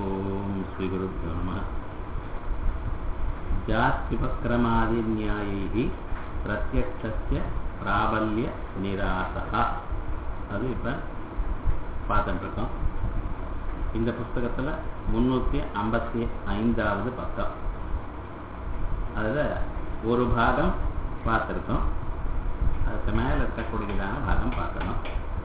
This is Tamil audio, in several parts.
ॐ श्रीगुरुभ्यो नमः जात्युपक्रमादिन्यायैः பிரத்யக்ஷஸ்ய பிராபல்ய நிராசகா அது இப்போ பார்த்துட்டுருக்கோம் இந்த புஸ்தகத்தில் முந்நூற்றி ஐம்பத்தி ஐந்தாவது பக்கம் அதில் ஒரு பாகம் பார்த்துருக்கோம் அதுக்கு மேலே இருக்கக்கூடியதான பாகம் பார்க்கணும்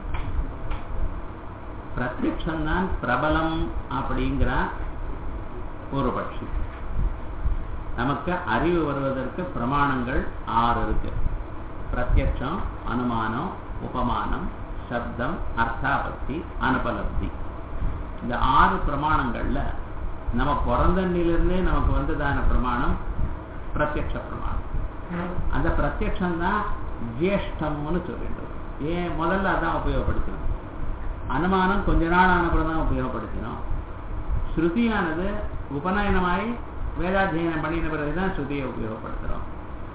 பிரத்யக்ஷந்தான் பிரபலம் அப்படிங்கிற ஒரு பட்சி நமக்கு அறிவு வருவதற்கு பிரமாணங்கள் ஆறு இருக்கு பிரத்யக்ஷம் அனுமானம் உபமானம் சப்தம் அர்த்தாபத்தி அனுபலப்தி இந்த ஆறு பிரமாணங்கள்ல நம்ம பிறந்தண்ணிலிருந்தே நமக்கு வந்ததான பிரமாணம் பிரத்யக்ஷ பிரமாணம் அந்த பிரத்யக்ஷம் தான் ஜேஷ்டம்னு சொல்லிட்டு ஏன் முதல்ல அதான் உபயோகப்படுத்தணும் அனுமானம் கொஞ்ச நாள் ஆனப்பறம் தான் உபயோகப்படுத்தினோம் ஸ்ருதியானது உபநயனமாய் வேதாத்தியனம் பண்ணின பிறகுதான் ஸ்ருதியை உபயோகப்படுத்துறோம்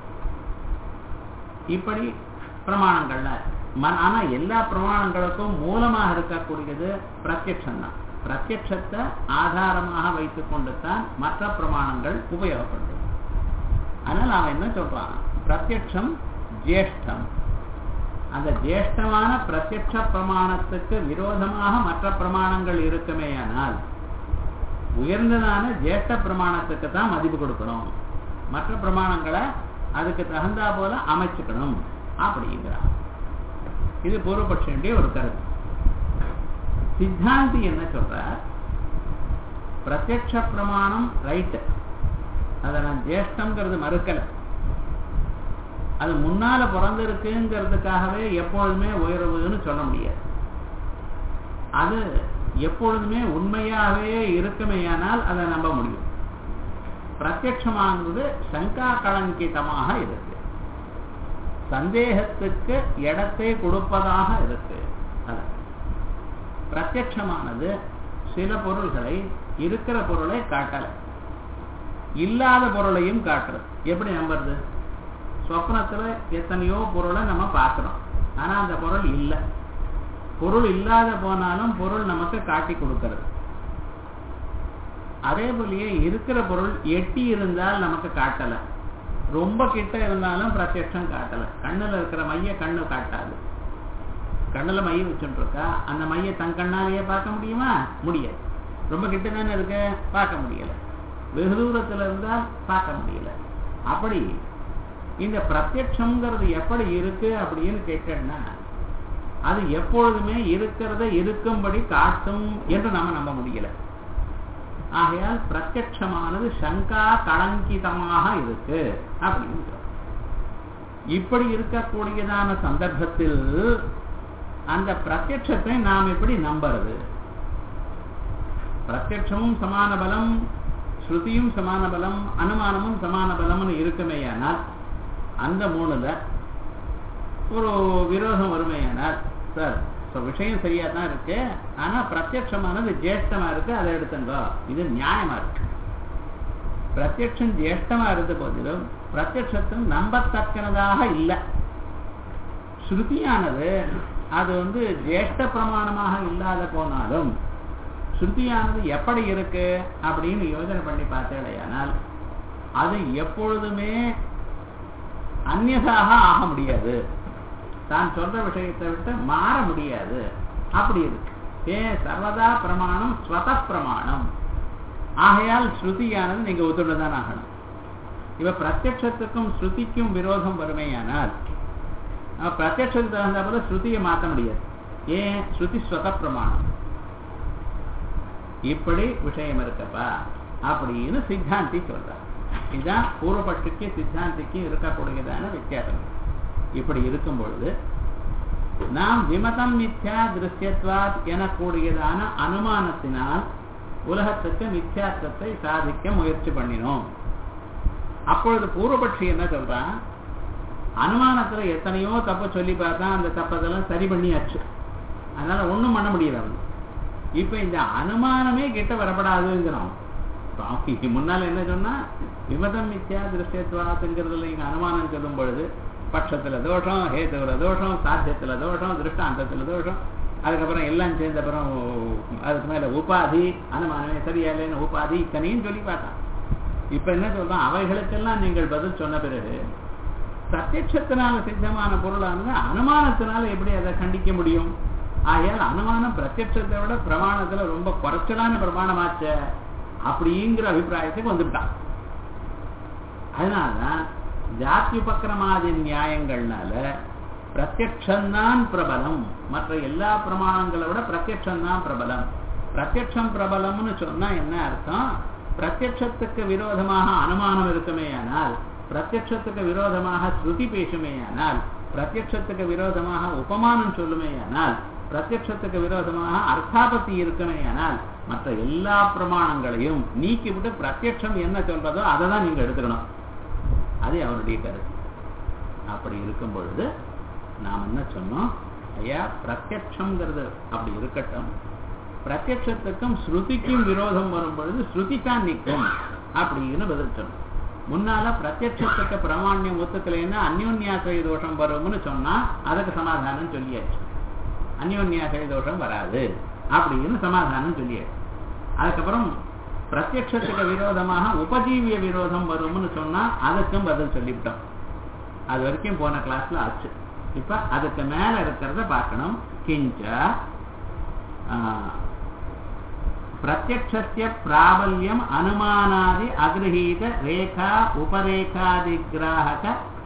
இப்படி பிரமாணங்கள்ல ஆனா எல்லா பிரமாணங்களுக்கும் மூலமாக இருக்கக்கூடியது பிரத்யக்ஷம் தான் பிரத்யக்ஷத்தை ஆதாரமாக வைத்துக் கொண்டு தான் மற்ற பிரமாணங்கள் உபயோகப்படுது அதனால அவன் என்ன சொல்றான் பிரத்யக்ஷம் ஜேஷ்டம் அந்த ஜேஷ்டமான பிரத்யக்ஷ பிரமாணத்துக்கு விரோதமாக மற்ற பிரமாணங்கள் இருக்குமேயானால் உயர்ந்ததான ஜேஷ்ட பிரமாணத்துக்கு தான் மதிப்பு கொடுக்கணும் மற்ற பிரமாணங்களை அதுக்கு தகுந்தா போல அமைச்சுக்கணும் அப்படிங்கிறான் இது பூர்வபட்சனுடைய ஒரு கருத்து சித்தாந்தி என்ன சொல்ற பிரத்யக்ஷ பிரமாணம் ரைட்டு அதை நான் ஜேஷ்டம்ங்கிறது மறுக்கலை அது முன்னால பிறந்திருக்குங்கிறதுக்காகவே எப்பொழுதுமே உயர்வுன்னு சொல்ல முடியாது அது எப்பொழுதுமே உண்மையாகவே இருக்குமேயானால் அதை நம்ப முடியும் பிரத்யட்சமானது சங்கா கலங்கிதமாக இருக்கு சந்தேகத்துக்கு இடத்தை கொடுப்பதாக இருக்கு பிரத்யட்சமானது சில பொருள்களை இருக்கிற பொருளை காட்டலை இல்லாத பொருளையும் காட்டுறது எப்படி நம்புறது சொப்னத்துல எத்தனையோ பொருளை நம்ம பார்க்கிறோம் ஆனா அந்த பொருள் இல்லை பொருள் இல்லாத போனாலும் பொருள் நமக்கு காட்டி கொடுக்கிறது அதே போலயே இருக்கிற பொருள் எட்டி இருந்தால் நமக்கு காட்டல ரொம்ப கிட்ட இருந்தாலும் பிரத்யட்சம் காட்டல கண்ணுல இருக்கிற மைய கண்ணு காட்டாது கண்ணுல மைய வச்சுட்டு இருக்கா அந்த மைய தன் கண்ணாலேயே பார்க்க முடியுமா முடியாது ரொம்ப கிட்ட தானே இருக்க பார்க்க முடியல வெகு தூரத்துல இருந்தா பார்க்க முடியல அப்படி இந்த பிரத்யட்சம்ங்கிறது எப்படி இருக்கு அப்படின்னு கேட்டேன்னா அது எப்பொழுதுமே இருக்கிறத இருக்கும்படி காட்டும் என்று நம்ம நம்ப முடியல ஆகையால் பிரத்யட்சமானது சங்கா கலங்கிதமாக இருக்கு அப்படின்னு இப்படி இருக்கக்கூடியதான சந்தர்ப்பத்தில் அந்த பிரத்யட்சத்தை நாம் எப்படி நம்புறது பிரத்யட்சமும் சமான பலம் ஸ்ருதியும் சமான பலம் அனுமானமும் சமான பலம்னு இருக்குமேயானால் அந்த மூணுல ஒரு விரோதம் வருமையானால் சார் விஷயம் சரியா தான் இருக்கு ஆனா பிரத்யட்சமானது ஜேஷ்டமா இருக்கு அதை எடுத்துங்கோ இது நியாயமா இருக்கு பிரத்யட்சம் ஜேஷ்டமா இருந்த போதிலும் பிரத்யட்சத்தும் நம்பத்தக்கனதாக இல்லை ஸ்ருதியானது அது வந்து ஜேஷ்ட பிரமாணமாக இல்லாத போனாலும் ஸ்ருதியானது எப்படி இருக்கு அப்படின்னு யோசனை பண்ணி பார்த்தேடையானால் அது எப்பொழுதுமே அந்நதாக ஆக முடியாது தான் சொல்ற விஷயத்தை விட்டு மாற முடியாது அப்படி இருக்கு ஏன் சர்வதா பிரமாணம் ஸ்வத பிரமாணம் ஆகையால் ஸ்ருதியானது நீங்க ஒத்துள்ளதான் ஆகணும் இவ பிரத்யட்சத்துக்கும் ஸ்ருதிக்கும் விரோதம் வறுமையானால் பிரத்யட்சத்துக்கு தகுந்த போல ஸ்ருதியை மாற்ற முடியாது ஏன் ஸ்ருதி ஸ்வத பிரமாணம் இப்படி விஷயம் இருக்கப்பா அப்படின்னு சித்தாந்தி சொல்றார் இதுதான் பூர்வபட்சிக்கு சித்தாந்திக்கு இருக்கக்கூடியதான வித்தியாசம் இப்படி இருக்கும் பொழுது நாம் விமதம் மித்யா திருஷ்யத்வாத் எனக்கூடியதான அனுமானத்தினால் உலகத்துக்கு மித்யாத்வத்தை சாதிக்க முயற்சி பண்ணினோம் அப்பொழுது பூர்வபட்சி என்ன சொல்றான் அனுமானத்துல எத்தனையோ தப்பு சொல்லி பார்த்தா அந்த தப்பதெல்லாம் சரி பண்ணியாச்சு அதனால ஒண்ணும் பண்ண முடியல அவன் இப்ப இந்த அனுமானமே கிட்ட வரப்படாதுங்கிறோம் முன்னால என்ன சொன்னா விமதம் மித்யா திருஷ்யத்வாத்துங்கிறதுல இங்க அனுமானம் சொல்லும் பொழுது பட்சத்துல தோஷம் ஹேதுல தோஷம் சாத்தியத்துல தோஷம் திருஷ்டாந்தத்துல தோஷம் அதுக்கப்புறம் எல்லாம் சேர்ந்த அப்புறம் அதுக்கு மேல உபாதி அனுமானமே சரியா இல்லைன்னு உபாதி இத்தனையும் சொல்லி பார்த்தான் இப்ப என்ன சொல்றான் அவைகளுக்கெல்லாம் நீங்கள் பதில் சொன்ன பிறகு பிரத்யட்சத்தினால சித்தமான பொருளானது அனுமானத்தினால எப்படி அதை கண்டிக்க முடியும் ஆகையால் அனுமானம் பிரத்யட்சத்தை விட பிரமாணத்துல ரொம்ப குறைச்சலான பிரமாணமாச்ச அப்படிங்கிற அபிப்பிராயத்துக்கு வந்துட்டான் அதனாலதான் ஜாத்தி உபக்கிரமாதி நியாயங்கள்னால பிரத்யக்ஷந்தான் பிரபலம் மற்ற எல்லா பிரமாணங்களை விட பிரத்யக்ஷந்தான் பிரபலம் பிரத்யக்ஷம் பிரபலம்னு சொன்னா என்ன அர்த்தம் பிரத்யட்சத்துக்கு விரோதமாக அனுமானம் இருக்குமேயானால் பிரத்யட்சத்துக்கு விரோதமாக ஸ்ருதி பேசுமேயானால் பிரத்யட்சத்துக்கு விரோதமாக உபமானம் சொல்லுமேயானால் பிரத்யட்சத்துக்கு விரோதமாக அர்த்தாபத்தி இருக்குமேயானால் மற்ற எல்லா பிரமாணங்களையும் நீக்கிவிட்டு பிரத்யட்சம் என்ன சொல்றதோ அதை தான் நீங்க எடுத்துக்கணும் அது அவருடைய கருத்து அப்படி இருக்கும் பொழுது நாம் என்ன சொன்னோம் ஐயா பிரத்யட்சம்ங்கிறது அப்படி இருக்கட்டும் பிரத்யட்சத்துக்கும் ஸ்ருதிக்கும் விரோதம் வரும் பொழுது ஸ்ருதி தான் நிற்கும் அப்படின்னு பதில் சொன்னோம் முன்னால பிரத்யட்சத்துக்கு பிரமாண்யம் ஒத்துக்கலைன்னா அந்யோன்யாசை தோஷம் வரும்னு சொன்னா அதுக்கு சமாதானம் சொல்லியாச்சு அந்யோன்யாசை தோஷம் வராது அப்படின்னு சமாதானம் சொல்லியாச்சு அதுக்கப்புறம் பிரத்யட்சத்துக்கு விரோதமாக உபஜீவிய விரோதம் வரும்னு சொன்னா அதுக்கும் பதில் சொல்லிவிட்டோம் அது வரைக்கும் போன கிளாஸ்ல ஆச்சு இப்ப அதுக்கு மேல இருக்கிறத பார்க்கணும் கிஞ்ச பிரத்யக்ஷஸ்ய பிராபல்யம் அனுமானாதி அகிரஹீத ரேகா உபரேகாதிகிராஹக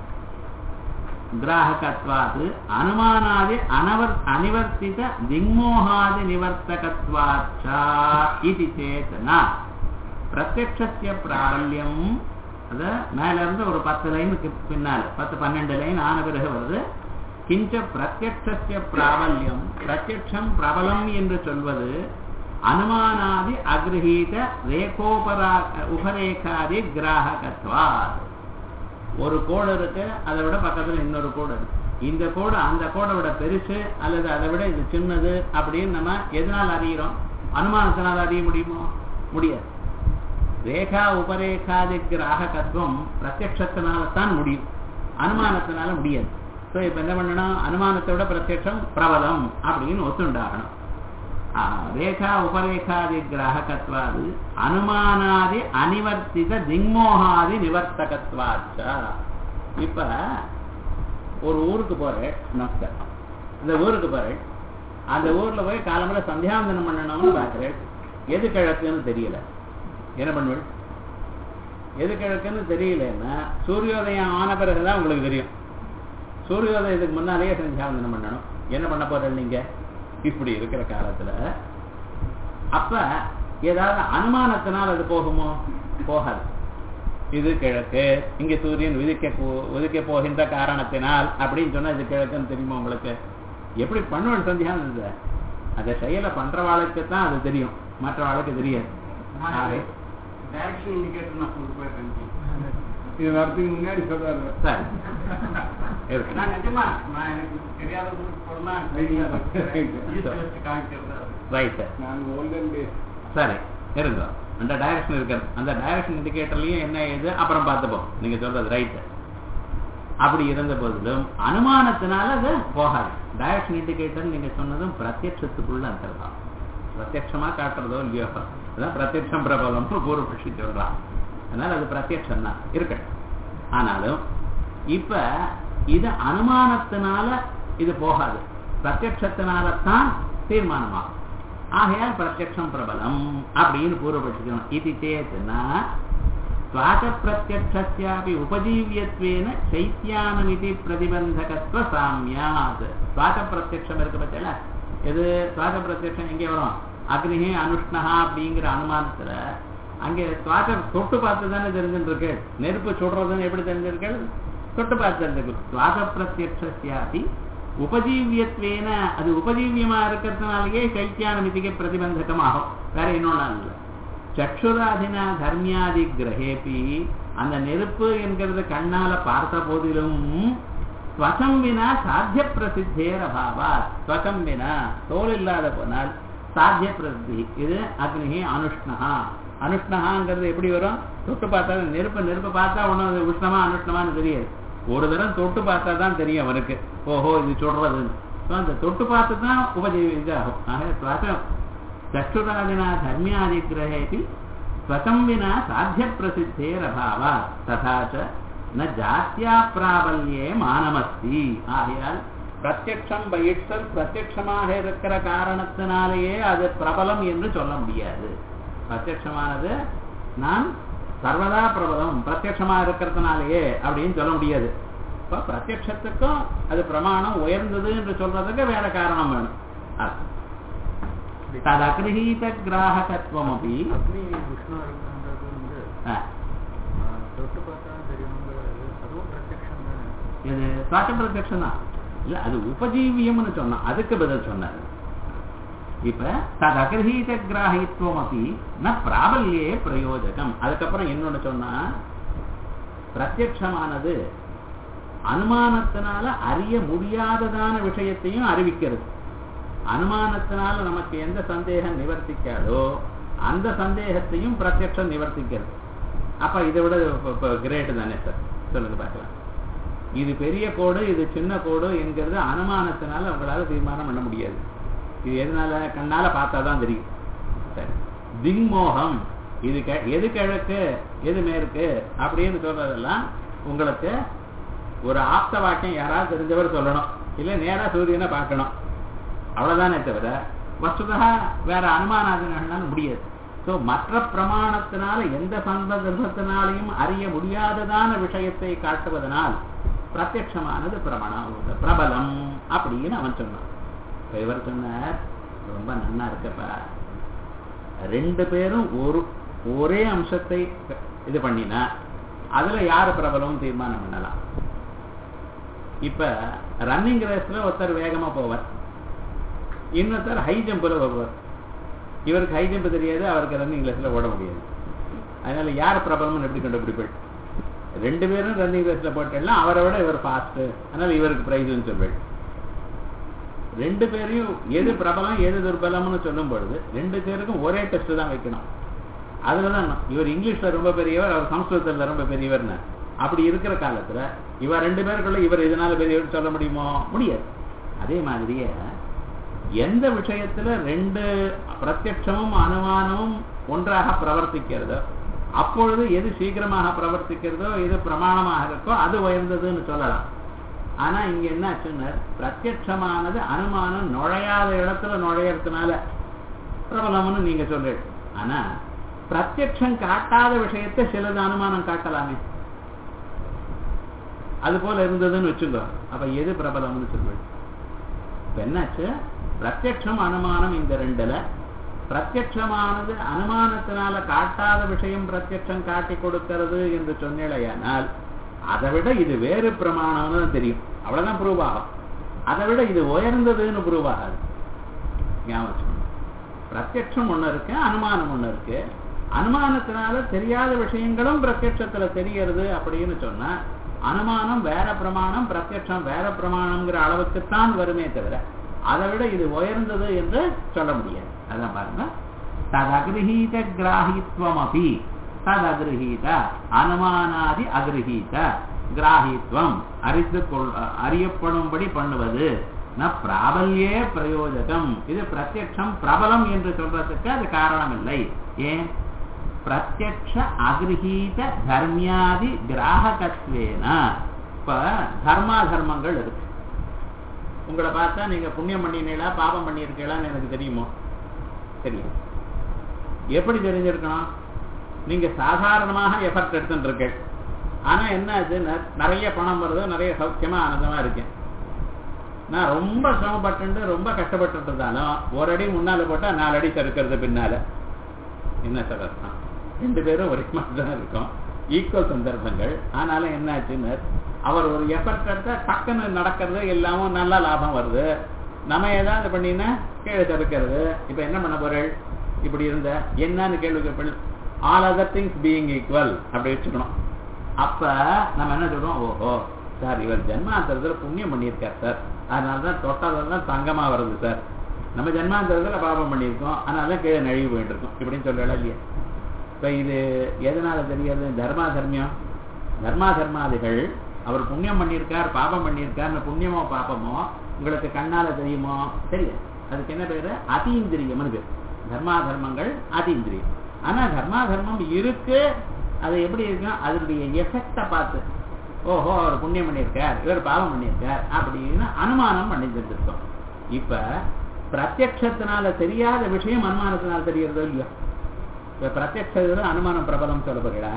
கிராஹகத்வாது அனுமானாதி அனவர் அனிவர்த்தித திங்மோகாதி நிவர்த்தகத்வாச்சா இது சேத்தனா பிரத்யக்ஷஸ்ய பிராபல்யம் அத மேல இருந்து ஒரு பத்து லைனுக்கு பின்னால் பத்து பன்னெண்டு லைன் ஆன பிறகு வருது கிஞ்ச பிரத்யக்ஷஸ்ய பிராபல்யம் பிரத்யக்ஷம் பிரபலம் என்று சொல்வது அனுமானாதி அகிரஹீத ரேகோபரா உபரேகாதி கிராகத்வாத் ஒரு கோடு இருக்கு அதை விட பக்கத்துல இன்னொரு கோடு இருக்கு இந்த கோடு அந்த கோடை விட பெருசு அல்லது அதை விட இது சின்னது அப்படின்னு நம்ம எதனால் அறிகிறோம் அனுமானத்தினால் அறிய முடியுமோ முடியாது ரேகா உபரேகாதி கிராகத்துவம் பிரத்யட்சத்தினால தான் முடியும் அனுமானத்தினால முடியாது ஸோ இப்போ என்ன பண்ணணும் அனுமானத்தை விட பிரத்யட்சம் பிரபலம் அப்படின்னு ஒத்துண்டாகணும் ரேகா உபரேகாதி கிராகத்வாது அனுமானாதி அனிவர்த்தித திங்மோகாதி நிவர்த்தகத்வாச்ச இப்ப ஒரு ஊருக்கு போறேன் நமஸ்கார் இந்த ஊருக்கு போறேன் அந்த ஊர்ல போய் காலம்பர சந்தியாவந்தனம் பண்ணணும்னு பாக்குறேன் எது கிழக்குன்னு தெரியல என்ன பண்ணுவேன் எது கிழக்குன்னு தெரியலன்னா சூரியோதயம் ஆன பிறகுதான் உங்களுக்கு தெரியும் சூரியோதயத்துக்கு முன்னாலேயே சந்தியாவந்தனம் பண்ணணும் என்ன பண்ண போறேன் நீங்க இப்படி இருக்கிற காலத்துல அப்ப ஏதாவது அனுமானத்தினால் அது போகுமோ போகாது இது கிழக்கு இங்க சூரியன் உதிக்க உதிக்க போகின்ற காரணத்தினால் அப்படின்னு சொன்னா இது கிழக்குன்னு தெரியுமா உங்களுக்கு எப்படி பண்ணுவேன் சந்தியானந்த அந்த செயலை பண்றவாளுக்கு தான் அது தெரியும் மற்றவாளுக்கு தெரியாது டைரக்ஷன் இண்டிகேட்டர் நான் கொண்டு போயிட்டேன் இது வரதுக்கு முன்னாடி சொல்றாரு சரி இருக்கு நான் நிஜமா நான் எனக்கு தெரியாத ஊருக்கு போனா காமிக்கிறது ரைட் சார் நான் ஓல்டன் டேஸ் சரி இருங்க அந்த டைரக்ஷன் இருக்கிறது அந்த டைரக்ஷன் இண்டிகேட்டர்லயும் என்ன ஏது அப்புறம் பார்த்துப்போம் நீங்க சொல்றது ரைட் அப்படி இருந்த போதிலும் அனுமானத்தினால அது போகாது டைரக்ஷன் இண்டிகேட்டர் நீங்க சொன்னதும் பிரத்யட்சத்துக்குள்ள அந்தர்தான் பிரத்யட்சமா காட்டுறதோ இல்லையோ அதான் பிரத்யட்சம் பிரபலம் பூர்வபட்சி சொல்றான் அதனால அது பிரத்யட்சம் தான் இருக்கட்டும் ஆனாலும் இப்ப இது அனுமானத்தினால இது போகாது பிரத்யட்சத்தினால தான் தீர்மானமாகும் ஆகையால் பிரத்யட்சம் பிரபலம் அப்படின்னு பூர்வபட்சிக்கணும் இது சேத்துனா சுவாச பிரத்யட்சஸ்யாபி உபஜீவியத்வேன சைத்தியானமிதி பிரதிபந்தகத்துவ சாமியாத் சுவாச பிரத்யட்சம் இருக்கு பத்தில எது சுவாச பிரத்யட்சம் எங்கே வரும் அக்னிஹி அனுஷ்ணஹா அப்படிங்கிற அனுமானத்துல அங்கே சுவாச தொட்டு பார்த்து தானே தெரிஞ்சுட்டு இருக்கு நெருப்பு சுடுறதுன்னு எப்படி தெரிஞ்சிருக்கு தொட்டு பார்த்து தெரிஞ்சிருக்கு சுவாச பிரத்யட்சஸ்யாபி உபஜீவியத்வேன அது உபஜீவியமா இருக்கிறதுனாலேயே சைத்தியான மிதிக்கு பிரதிபந்தகமாகும் வேற இன்னொன்னு இல்லை சக்ஷுராதினா தர்மியாதி கிரகேபி அந்த நெருப்பு என்கிறது கண்ணால பார்த்த போதிலும் ஸ்வசம் வினா சாத்திய பிரசித்தேர் அபாவா ஸ்வசம் வினா தோல் இல்லாத போனால் சாத்திய பிரசித்தி இது அக்னிஹி அனுஷ்ணஹா அனுஷ்ணஹாங்கிறது எப்படி வரும் தொட்டு பார்த்தா நெருப்பு நெருப்பு பார்த்தா ஒன்றும் அது உஷ்ணமா அனுஷ்ணமான்னு தெரியாது ஒரு தரம் தொட்டு பார்த்தா தான் தெரியும் அவனுக்கு ஓஹோ இது சுடுறதுன்னு ஸோ அந்த தொட்டு பார்த்து தான் உபஜீவி இதாகும் ஆக ஸ்வசம் சற்றுராதினா தர்மியாதிகிரகேபி ஸ்வசம் வினா சாத்திய பிரசித்தேரபாவா ததா ச ந ஜாத்தியா பிராபல்யே மானமஸ்தி ஆகையால் பிரத்யக்ஷம் பை இட்சல் பிரத்யக்ஷமாக இருக்கிற காரணத்தினாலேயே அது பிரபலம் என்று சொல்ல முடியாது பிரத்யக்ஷமானது நான் சர்வதா பிரபலம் பிரத்யக்ஷமா இருக்கிறதுனாலேயே அப்படின்னு சொல்ல முடியாது இப்போ பிரத்யக்ஷத்துக்கும் அது பிரமாணம் உயர்ந்தது என்று சொல்றதுக்கு வேற காரணம் வேணும் அர்த்தம் தது அகிரகீத கிராகத்துவம் அப்படி அக்னி விஷ்ணு இருக்குன்றது வந்து ஆ, தொட்டு பார்த்தா தெரியுங்கிறது அதுவும் பிரத்யக்ஷம் தானே இது சாட்சி பிரத்யக்ஷம் தான் இல்ல அது உபஜீவியம்னு சொன்னான் அதுக்கு பதில் சொன்னார் இப்ப தது அகிரகீத கிராகித்துவம் அப்படி ந பிராபல்யே பிரயோஜகம் அதுக்கப்புறம் இன்னொன்னு சொன்னா பிரத்யக்ஷமானது அனுமானத்தினால அறிய முடியாததான விஷயத்தையும் அறிவிக்கிறது அனுமானத்தினால நமக்கு எந்த சந்தேகம் நிவர்த்திக்காதோ அந்த சந்தேகத்தையும் பிரத்யக்ஷம் நிவர்த்திக்கிறது அப்ப இதை விட கிரேட் தானே சார் சொல்லுங்க பார்க்கலாம் இது பெரிய கோடு இது சின்ன கோடு என்கிறது அனுமானத்தினால உங்களால தீர்மானம் பண்ண முடியாது இது எதனால கண்ணால பார்த்தா தான் தெரியும் சரி திங்மோகம் இது கெ- எது கிழக்கு எது மேற்கு அப்படின்னு சொல்றதெல்லாம் உங்களுக்கு ஒரு ஆப்த வாக்கியம் யாராவது தெரிஞ்சவர் சொல்லணும் இல்ல நேரா சூரியனை பார்க்கணும் அவ்வளவுதானே தவிர வஸ்துதா வேற அனுமானாதினால முடியாது சோ மற்ற பிரமாணத்தினால எந்த சந்தர்ப்பத்தினாலையும் அறிய முடியாததான விஷயத்தை காட்டுவதனால் பிரத்யட்சமானது பிரமாணம் பிரபலம் அப்படின்னு அவன் சொன்னான் இப்ப இவர் சொன்னார் ரொம்ப நன்னா இருக்கப்பா ரெண்டு பேரும் ஒரு ஒரே அம்சத்தை இது பண்ணினா அதுல யாரு பிரபலம் தீர்மானம் பண்ணலாம் இப்ப ரன்னிங் ரேஸ்ல ஒருத்தர் வேகமா போவார் இன்னொருத்தர் ஹை ஜம்ப்ல வருவார் இவருக்கு ஹை ஜம்ப் தெரியாது அவருக்கு ரன்னிங் ரேஸ்ல ஓட முடியாது அதனால யார் பிரபலம்னு எப்படி கண்டுபிடிப்பேன் ரெண்டு பேரும் ரன்னிங் ரேஸ்ல போட்டேன்னா அவரை விட இவர் ஃபாஸ்ட் அதனால இவருக்கு பிரைஸ்னு சொல்வேன் ரெண்டு பேரையும் எது பிரபலம் எது துர்பலம்னு சொல்லும் பொழுது ரெண்டு பேருக்கும் ஒரே டெஸ்ட் தான் வைக்கணும் அதுலதான் இவர் இங்கிலீஷ்ல ரொம்ப பெரியவர் அவர் சம்ஸ்கிருதத்துல ரொம்ப பெரியவர்னு அப்படி இருக்கிற காலத்துல இவர் ரெண்டு பேருக்குள்ள இவர் இதனால பெரியவர் சொல்ல முடியுமோ முடியாது அதே மாதிரியே எந்த விஷயத்துல ரெண்டு பிரத்யட்சமும் அனுமானமும் ஒன்றாக பிரவர்த்திக்கிறதோ அப்பொழுது எது சீக்கிரமாக பிரவர்த்திக்கிறதோ எது பிரமாணமாக இருக்கோ அது உயர்ந்ததுன்னு சொல்லலாம் ஆனா இங்க என்ன ஆச்சுன்னா பிரத்யட்சமானது அனுமானம் நுழையாத இடத்துல நுழையறதுனால பிரபலம்னு நீங்க சொல்றீங்க ஆனா பிரத்யட்சம் காட்டாத விஷயத்தை சிலது அனுமானம் காட்டலாமே அது போல இருந்ததுன்னு வச்சுக்கோ அப்ப எது பிரபலம்னு சொல்வேன் இப்ப என்னாச்சு பிரத்யட்சம் அனுமானம் இந்த ரெண்டுல பிரத்யட்சமானது அனுமானத்தினால காட்டாத விஷயம் பிரத்யட்சம் காட்டி கொடுக்கிறது என்று சொன்னேலையானால் அதை விட இது வேறு பிரமாணம்னு தெரியும் அவ்வளவுதான் ப்ரூவ் ஆகும் அதை விட இது உயர்ந்ததுன்னு ப்ரூவ் ஆகாது ஞாபகம் வச்சுக்கணும். பிரத்யட்சம் ஒண்ணு இருக்கு அனுமானம் ஒண்ணு இருக்கு அனுமானத்தினால தெரியாத விஷயங்களும் பிரத்யட்சத்துல தெரியறது அப்படின்னு சொன்னா அனுமானம் வேற பிரமாணம் பிரத்யட்சம் வேற பிரமாணம்ங்கிற அளவுக்குத்தான் வருமே தவிர அதை விட இது உயர்ந்தது என்று சொல்ல முடியாது அதான் பாருங்க ததகிரகீத கிராகித்வம் அப்படி ததகிரகீத அனுமானாதி அகிரகீத கிராகித்வம் அறிந்து கொள் அறியப்படும்படி பண்ணுவது ந பிராபல்யே பிரயோஜகம் இது பிரத்யக்ஷம் பிரபலம் என்று சொல்றதுக்கு அது காரணம் இல்லை ஏன் பிரத்யக்ஷ அகிரகீத தர்மியாதி கிராகத்வேன இப்ப தர்மா தர்மங்கள் இருக்கு உங்களை பார்த்தா நீங்க புண்ணியம் பண்ணினீங்களா பாபம் பண்ணியிருக்கீங்களான்னு எனக்கு தெரியுமோ தெரியும் எப்படி தெரிஞ்சிருக்கணும் நீங்க சாதாரணமாக எஃபர்ட் எடுத்துட்டு இருக்கேன் ஆனா என்ன ஆச்சு ந- நிறைய பணம் வருது நிறைய சௌக்கியமா ஆனந்தமா இருக்கேன் நான் ரொம்ப சிரமப்பட்டு ரொம்ப கஷ்டப்பட்டு இருந்தாலும் ஒரு அடி முன்னால போட்டா நாலு அடி தடுக்கிறது பின்னால என்ன சார் அர்த்தம் ரெண்டு பேரும் ஒரே மாதிரி தான் இருக்கும் ஈக்குவல் சந்தர்ப்பங்கள் ஆனாலும் என்ன ஆச்சுன்னு அவர் ஒரு எஃபர்ட் எடுத்தா டக்குன்னு நடக்கிறது எல்லாமும் நல்ல லாபம் வருது நம்ம ஏதாவது பண்ணினா கீழே தடுக்கிறது இப்ப என்ன பண்ண போறேள் இப்படி இருந்த என்னன்னு கேள்வி கேட்பேன் all other things being equal அப்படி வச்சுக்கணும் அப்ப நம்ம என்ன சொல்றோம் ஓஹோ சார் இவர் ஜென்மாந்தரத்துல புண்ணியம் பண்ணியிருக்கார் சார் அதனாலதான் தொட்டதெல்லாம் தங்கமா வருது சார் நம்ம ஜென்மாந்தரத்துல பாபம் பண்ணியிருக்கோம் அதனால கீழே நழுவி போயிட்டு இருக்கோம் இப்படின்னு சொல்லலாம் இல்லையா இப்ப இது எதனால தெரியாது தர்மா தர்மியம் தர்மா தர்மாதிகள் அவர் புண்ணியம் பண்ணியிருக்கார் பாபம் பண்ணியிருக்கார் புண்ணியமோ பாபமோ உங்களுக்கு கண்ணால தெரியுமோ தெரியாது அதுக்கு என்ன பேரு அதீந்திரியம்னு பேர் தர்மா தர்மங்கள் அதீந்திரியம் ஆனா தர்மா தர்மம் இருக்கு அது எப்படி இருக்கும் அதனுடைய எஃபெக்டை பார்த்து ஓஹோ அவர் புண்ணியம் பண்ணியிருக்கார் இவர் பாவம் பண்ணியிருக்கார் அப்படின்னு அனுமானம் பண்ணி தெரிஞ்சிருக்கோம் இப்ப பிரத்யக்ஷத்தினால தெரியாத விஷயம் அனுமானத்தினால தெரியறதோ இல்லையோ இப்ப பிரத்யக்ஷ அனுமானம் பிரபலம் சொல்ல போகிறா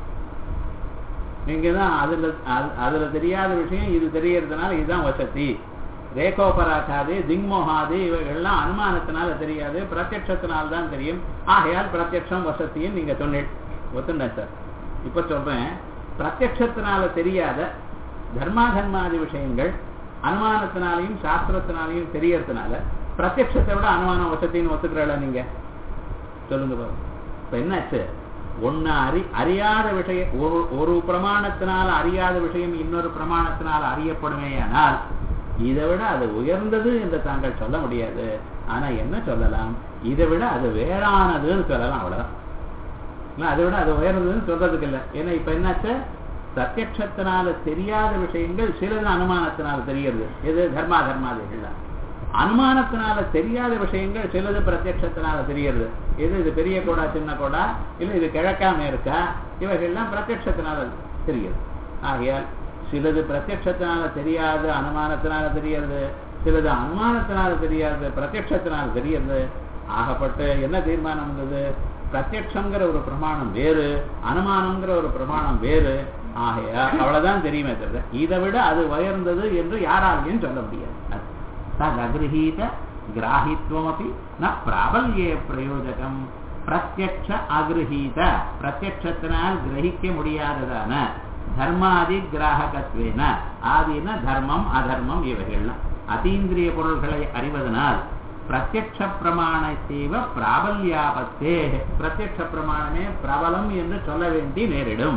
நீங்க தான் அதுல அது- அதுல தெரியாத விஷயம் இது தெரியறதுனால இதுதான் வசதி ரேகோபராகாது திங்மோகாது இவைகள்லாம் அனுமானத்தினால தெரியாது பிரத்யக்ஷத்தினால தான் தெரியும் ஆகையால் பிரத்யக்ஷம் வசத்தின்னு நீங்க சொன்னீங்க ஒத்துண்டேன் சார் இப்ப சொல்றேன் பிரத்யக்ஷத்தினால தெரியாத தர்மா தர்மாதி விஷயங்கள் அனுமானத்தினாலையும் சாஸ்திரத்தினாலையும் தெரியறதுனால பிரத்யக்ஷத்தை விட அனுமானம் வசத்தின்னு ஒத்துக்கிறல நீங்க சொல்லுங்க பாரு இப்ப என்னாச்சு ஒன்னு அறி அறியாத விஷயம் ஒரு ஒரு பிரமாணத்தினால அறியாத விஷயம் இன்னொரு பிரமாணத்தினால அறியப்படுமேயானால் இதை விட அது உயர்ந்தது என்று தாங்கள் சொல்ல முடியாது ஆனா என்ன சொல்லலாம் இதை விட அது வேறானதுன்னு சொல்லலாம் அவ்வளவுதான் இல்ல, அதை விட அது உயர்ந்ததுன்னு சொல்றதுக்கு இல்லை ஏன்னா இப்ப என்னாச்சு பிரத்யக்ஷத்தினால தெரியாத விஷயங்கள் சிலது அனுமானத்தினால தெரிகிறது எது தர்மா தர்மாதிகள்ல அனுமானத்தினால தெரியாத விஷயங்கள் சிலது பிரத்யக்ஷத்தினால தெரிகிறது எது இது பெரிய கோடா சின்ன கோடா இல்ல இது கிழக்காம இருக்கா இவைகள்லாம் பிரத்யக்ஷத்தினால தெரிகிறது ஆகையால் சிலது பிரத்யக்ஷத்தினால தெரியாது அனுமானத்தினால தெரியறது சிலது அனுமானத்தினால தெரியாது பிரத்யக்ஷத்தினால தெரியறது ஆகப்பட்டு என்ன தீர்மானம் வந்தது பிரத்யக்ஷங்கிற ஒரு பிரமாணம் வேறு அனுமானங்கிற ஒரு பிரமாணம் வேறு ஆகையா அவ்வளவுதான் தெரியுமே தவிர இதை விட அது உயர்ந்தது என்று யாராலையும் சொல்ல முடியாது ததகிரகீத கிராஹித்வமபி ந பிராபல்யே பிரயோஜகம் பிரத்யக்ஷ அகிரகீத பிரத்யக்ஷத்தினால் கிரகிக்க முடியாததான தர்மாதி கிராகத்வேன ஆதின தர்மம் அதர்மம் இவைகள்லாம் அதீந்திரிய பொருள்களை அறிவதனால் பிரத்யக்ஷ பிரமாணத்தேவ பிராபல்யாபத்தே பிரத்யக்ஷ பிரமாணமே பிரபலம் என்று சொல்ல வேண்டி நேரிடும்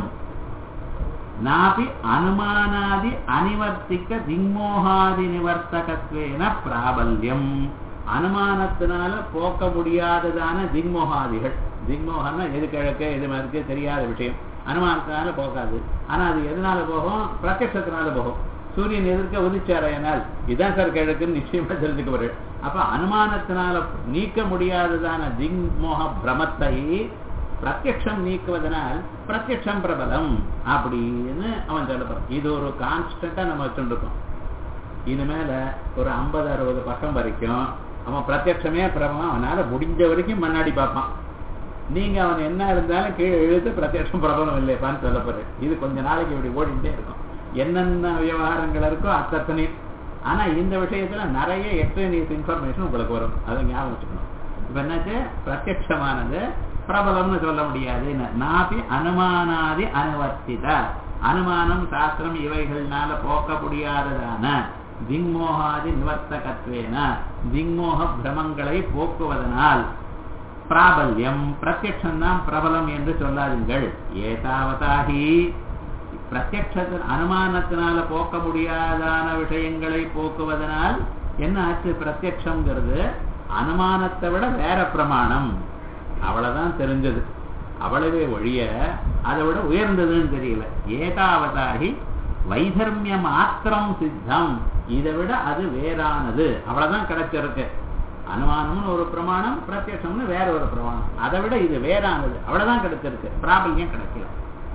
நாபி அனுமானாதி அனிவர்த்திக்க திங்மோகாதி நிவர்த்தகத்வேன பிராபல்யம் அனுமானத்தினால போக்க முடியாததான திங்மோகாதிகள் திங்மோகம்னா எது கிழக்கு எது மேற்கு தெரியாத விஷயம் அனுமானத்தினால போகாது ஆனா அது எதனால போகும் பிரத்யக்ஷத்தினால போகும் சூரியன் எதிர்க்க உதிச்சாரையனால் இதான் சார் கிழக்குன்னு நிச்சயமா தெரிஞ்சுக்க போறேன் அப்ப அனுமானத்தினால நீக்க முடியாததான திங்மோக பிரமத்தை பிரத்யக்ஷம் நீக்குவதனால் பிரத்யக்ஷம் பிரபலம் அப்படின்னு அவன் சொல்லப்படுறான் இது ஒரு கான்ஸ்டன்டா நம்ம வச்சுருக்கோம் இனிமேல ஒரு ஐம்பது அறுபது பக்கம் வரைக்கும் அவன் பிரத்யக்ஷமே பிரபலம் அவனால முடிஞ்ச வரைக்கும் முன்னாடி பார்ப்பான் நீங்க அவன் என்ன இருந்தாலும் கீழே இழுத்து பிரத்யக்ஷம் பிரபலம் இல்லையப்பான்னு சொல்ல போறேன் இது கொஞ்ச நாளைக்கு இப்படி ஓடிட்டே இருக்கும் என்னென்ன விவகாரங்கள் இருக்கோ அத்தனையும் ஆனா இந்த விஷயத்துல நிறைய எக்ஸ்ட்ரீனியஸ் இன்ஃபர்மேஷன் உங்களுக்கு வரும் அதை ஞாபகம் வச்சுக்கணும் இப்ப என்னாச்சு பிரத்யக்ஷமானது பிரபலம்னு சொல்ல முடியாது நாபி அனுமானாதி அனுவர்த்தித அனுமானம் சாஸ்திரம் இவைகள்னால போக்க முடியாததான திங்மோகாதி நிவர்த்தகத்வேன திங்மோக பிரமங்களை போக்குவதனால் பிராபல்யம் பிரத்யக்ஷம் தான் பிரபலம் என்று சொல்லாதீங்கள் ஏதாவதாகி பிரத்யக்ஷத்தின் அனுமானத்தினால போக்க முடியாதான விஷயங்களை போக்குவதனால் என்ன ஆச்சு பிரத்யக்ஷங்கிறது அனுமானத்தை விட வேற பிரமாணம் அவ்வளவுதான் தெரிஞ்சது அவ்வளவே ஒழிய அதை விட உயர்ந்ததுன்னு தெரியல ஏதாவதாகி வைதர்மிய மாத்திரம் சித்தம் இதை விட அது வேறானது அவ்வளவுதான் கிடைச்சிருக்கு அனுமானம்னு ஒரு பிரமாணம் பிரத்யட்சம்னு வேற ஒரு பிரமாணம் அதை விட இது வேறானது அவ்வளவுதான் கிடைச்சிருக்கு பிராபல்யம் கிடைக்கல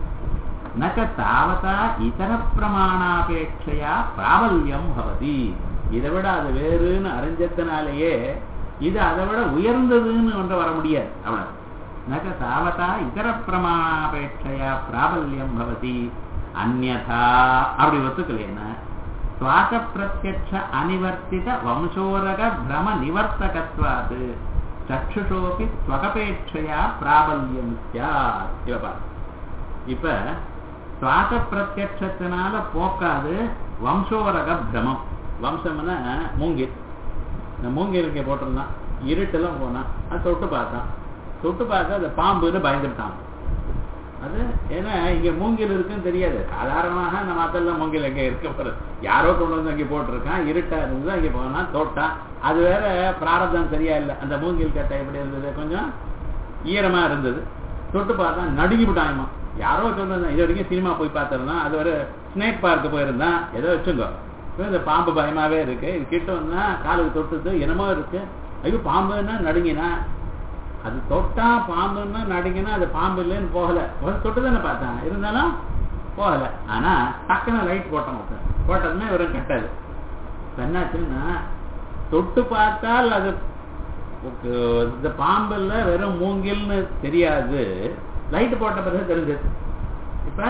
நக தாவதா இதர பிரமாணாபேட்சையா பிராபல்யம் பவதி இதை விட அது வேறுன்னு அறிஞ்சத்தினாலேயே இது அதை விட உயர்ந்ததுன்னு ஒன்று வர முடியாது அவ்வளவு நக தாவதா இதர பிரமாணாபேட்சையா பிராபல்யம் பவதி அந்நதா அப்படி ஒத்துக்கலைன்னா சுவாச பிரத்யட்ச அனிவர்த்தித வம்சோரக பிரம நிவர்த்தகத்வாது சக்ஷுஷோபி ஸ்வகபேட்சையா பிராபல்யம் சியாத் இவ பாரு. இப்ப சுவாச பிரத்யட்சத்தினால போக்காது வம்சோரக பிரமம் வம்சம்னா மூங்கில் இந்த மூங்கில் இங்கே போட்டிருந்தான் இருட்டெல்லாம் போனான் அது தொட்டு பார்த்தான் தொட்டு பார்த்தா அது பாம்புன்னு பயந்துட்டான் அது ஏன்னா இங்க மூங்கில் இருக்குன்னு தெரியாது சாதாரணமாக நம்ம அதெல்லாம் மூங்கில் எங்க இருக்க போறது யாரோ கொண்டு வந்து அங்கே போட்டிருக்கான் இருட்டா இருந்தது அங்கே போனான் தொட்டான் அது வேற பிராரதம் சரியா இல்லை அந்த மூங்கில் கட்டை எப்படி இருந்தது கொஞ்சம் ஈரமா இருந்தது தொட்டு பார்த்தா நடுங்கி விட்டாயமா யாரோ சொல்றது இது வரைக்கும் சினிமா போய் பார்த்திருந்தான் அது ஒரு ஸ்னேக் பார்க் போயிருந்தான் ஏதோ வச்சுங்கோ இப்ப இந்த பாம்பு பயமாவே இருக்கு இது கிட்ட வந்தா காலுக்கு தொட்டுது என்னமோ இருக்கு ஐயோ பாம்புன்னா நடுங்கினா அது தொட்டா பாம்புன்னா நடுங்கினா அது பாம்பு இல்லைன்னு போகல ஒரு தொட்டு தானே பார்த்தேன் இருந்தாலும் போகல ஆனா டக்குன்னு லைட் போட்ட மாட்டேன் போட்டதுன்னா இவரும் கட்டாது இப்ப என்னாச்சுன்னா தொட்டு பார்த்தால் அது உக்கு- இந்த பாம்பு இல்ல வெறும் மூங்கில்னு தெரியாது லைட் போட்ட பிறகு தெரிஞ்சது இப்ப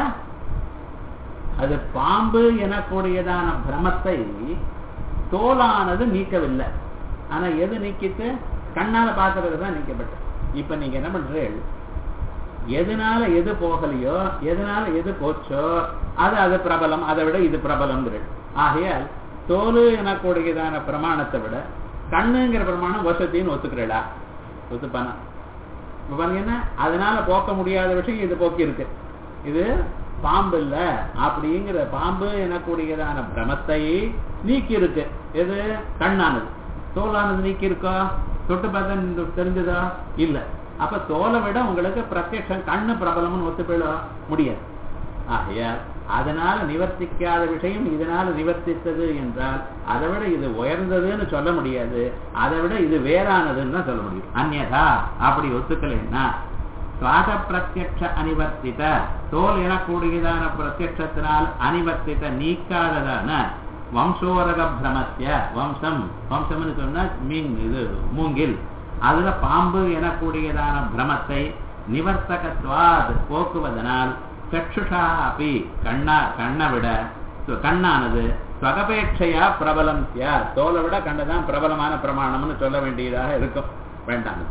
அது பாம்பு எனக்கூடியதான பிரமத்தை தோலானது நீக்கவில்லை ஆனா எது நீக்கிட்டு கண்ணால பார்த்த பிறகுதான் நீக்கப்பட்டது இப்ப நீங்க என்ன பண்றீங்க எதனால எது போகலையோ எதனால எது போச்சோ அது அது பிரபலம் அதை விட இது பிரபலம்ங்கிறது ஆகையால் தோலு எனக்கூடியதான பிரமாணத்தை விட கண்ணுங்கிற பிரமாணம் வசத்தின்னு ஒத்துக்கிறடா ஒத்துப்பானா இப்ப பாருங்கன்னா அதனால போக்க முடியாத விஷயம் இது போக்கி இருக்கு இது பாம்பு இல்ல அப்படிங்கிற பாம்பு எனக்கூடியதான பிரமத்தை நீக்கி இருக்கு எது கண்ணானது தோலானது நீக்கி இருக்கோ தொட்டு பார்த்தா இந்த தெரிஞ்சதா இல்ல அப்ப தோலை விட உங்களுக்கு பிரத்யட்சம் கண்ணு பிரபலம்னு ஒத்துப்பட முடியாது ஆகையால் அதனால நிவர்த்திக்காத விஷயம் இதனால நிவர்த்தித்தது என்றால் அதை விட இது உயர்ந்ததுன்னு சொல்ல முடியாது அதை விட இது வேறானதுன்னு தான் சொல்ல முடியும் அந்நதா அப்படி ஒத்துக்கலைன்னா சுவாச பிரத்யக்ஷ அனிவர்த்தித தோல் எனக்கூடியதான பிரத்யட்சத்தினால் அனிவர்த்தித நீக்காததான வம்சோரக பிரமத்திய வம்சம் வம்சம்னு சொன்னா மீன் இது மூங்கில் அதுல பாம்பு எனக்கூடியதான பிரமத்தை நிவர்த்தகத்வாத் போக்குவதனால் சக்ஷுஷா அப்படி கண்ணா கண்ணை விட சு- கண்ணானது ஸ்வகபேட்சையா பிரபலம் சியா தோலை விட கண்ணுதான் பிரபலமான பிரமாணம்னு சொல்ல வேண்டியதாக இருக்கும் வேண்டாம்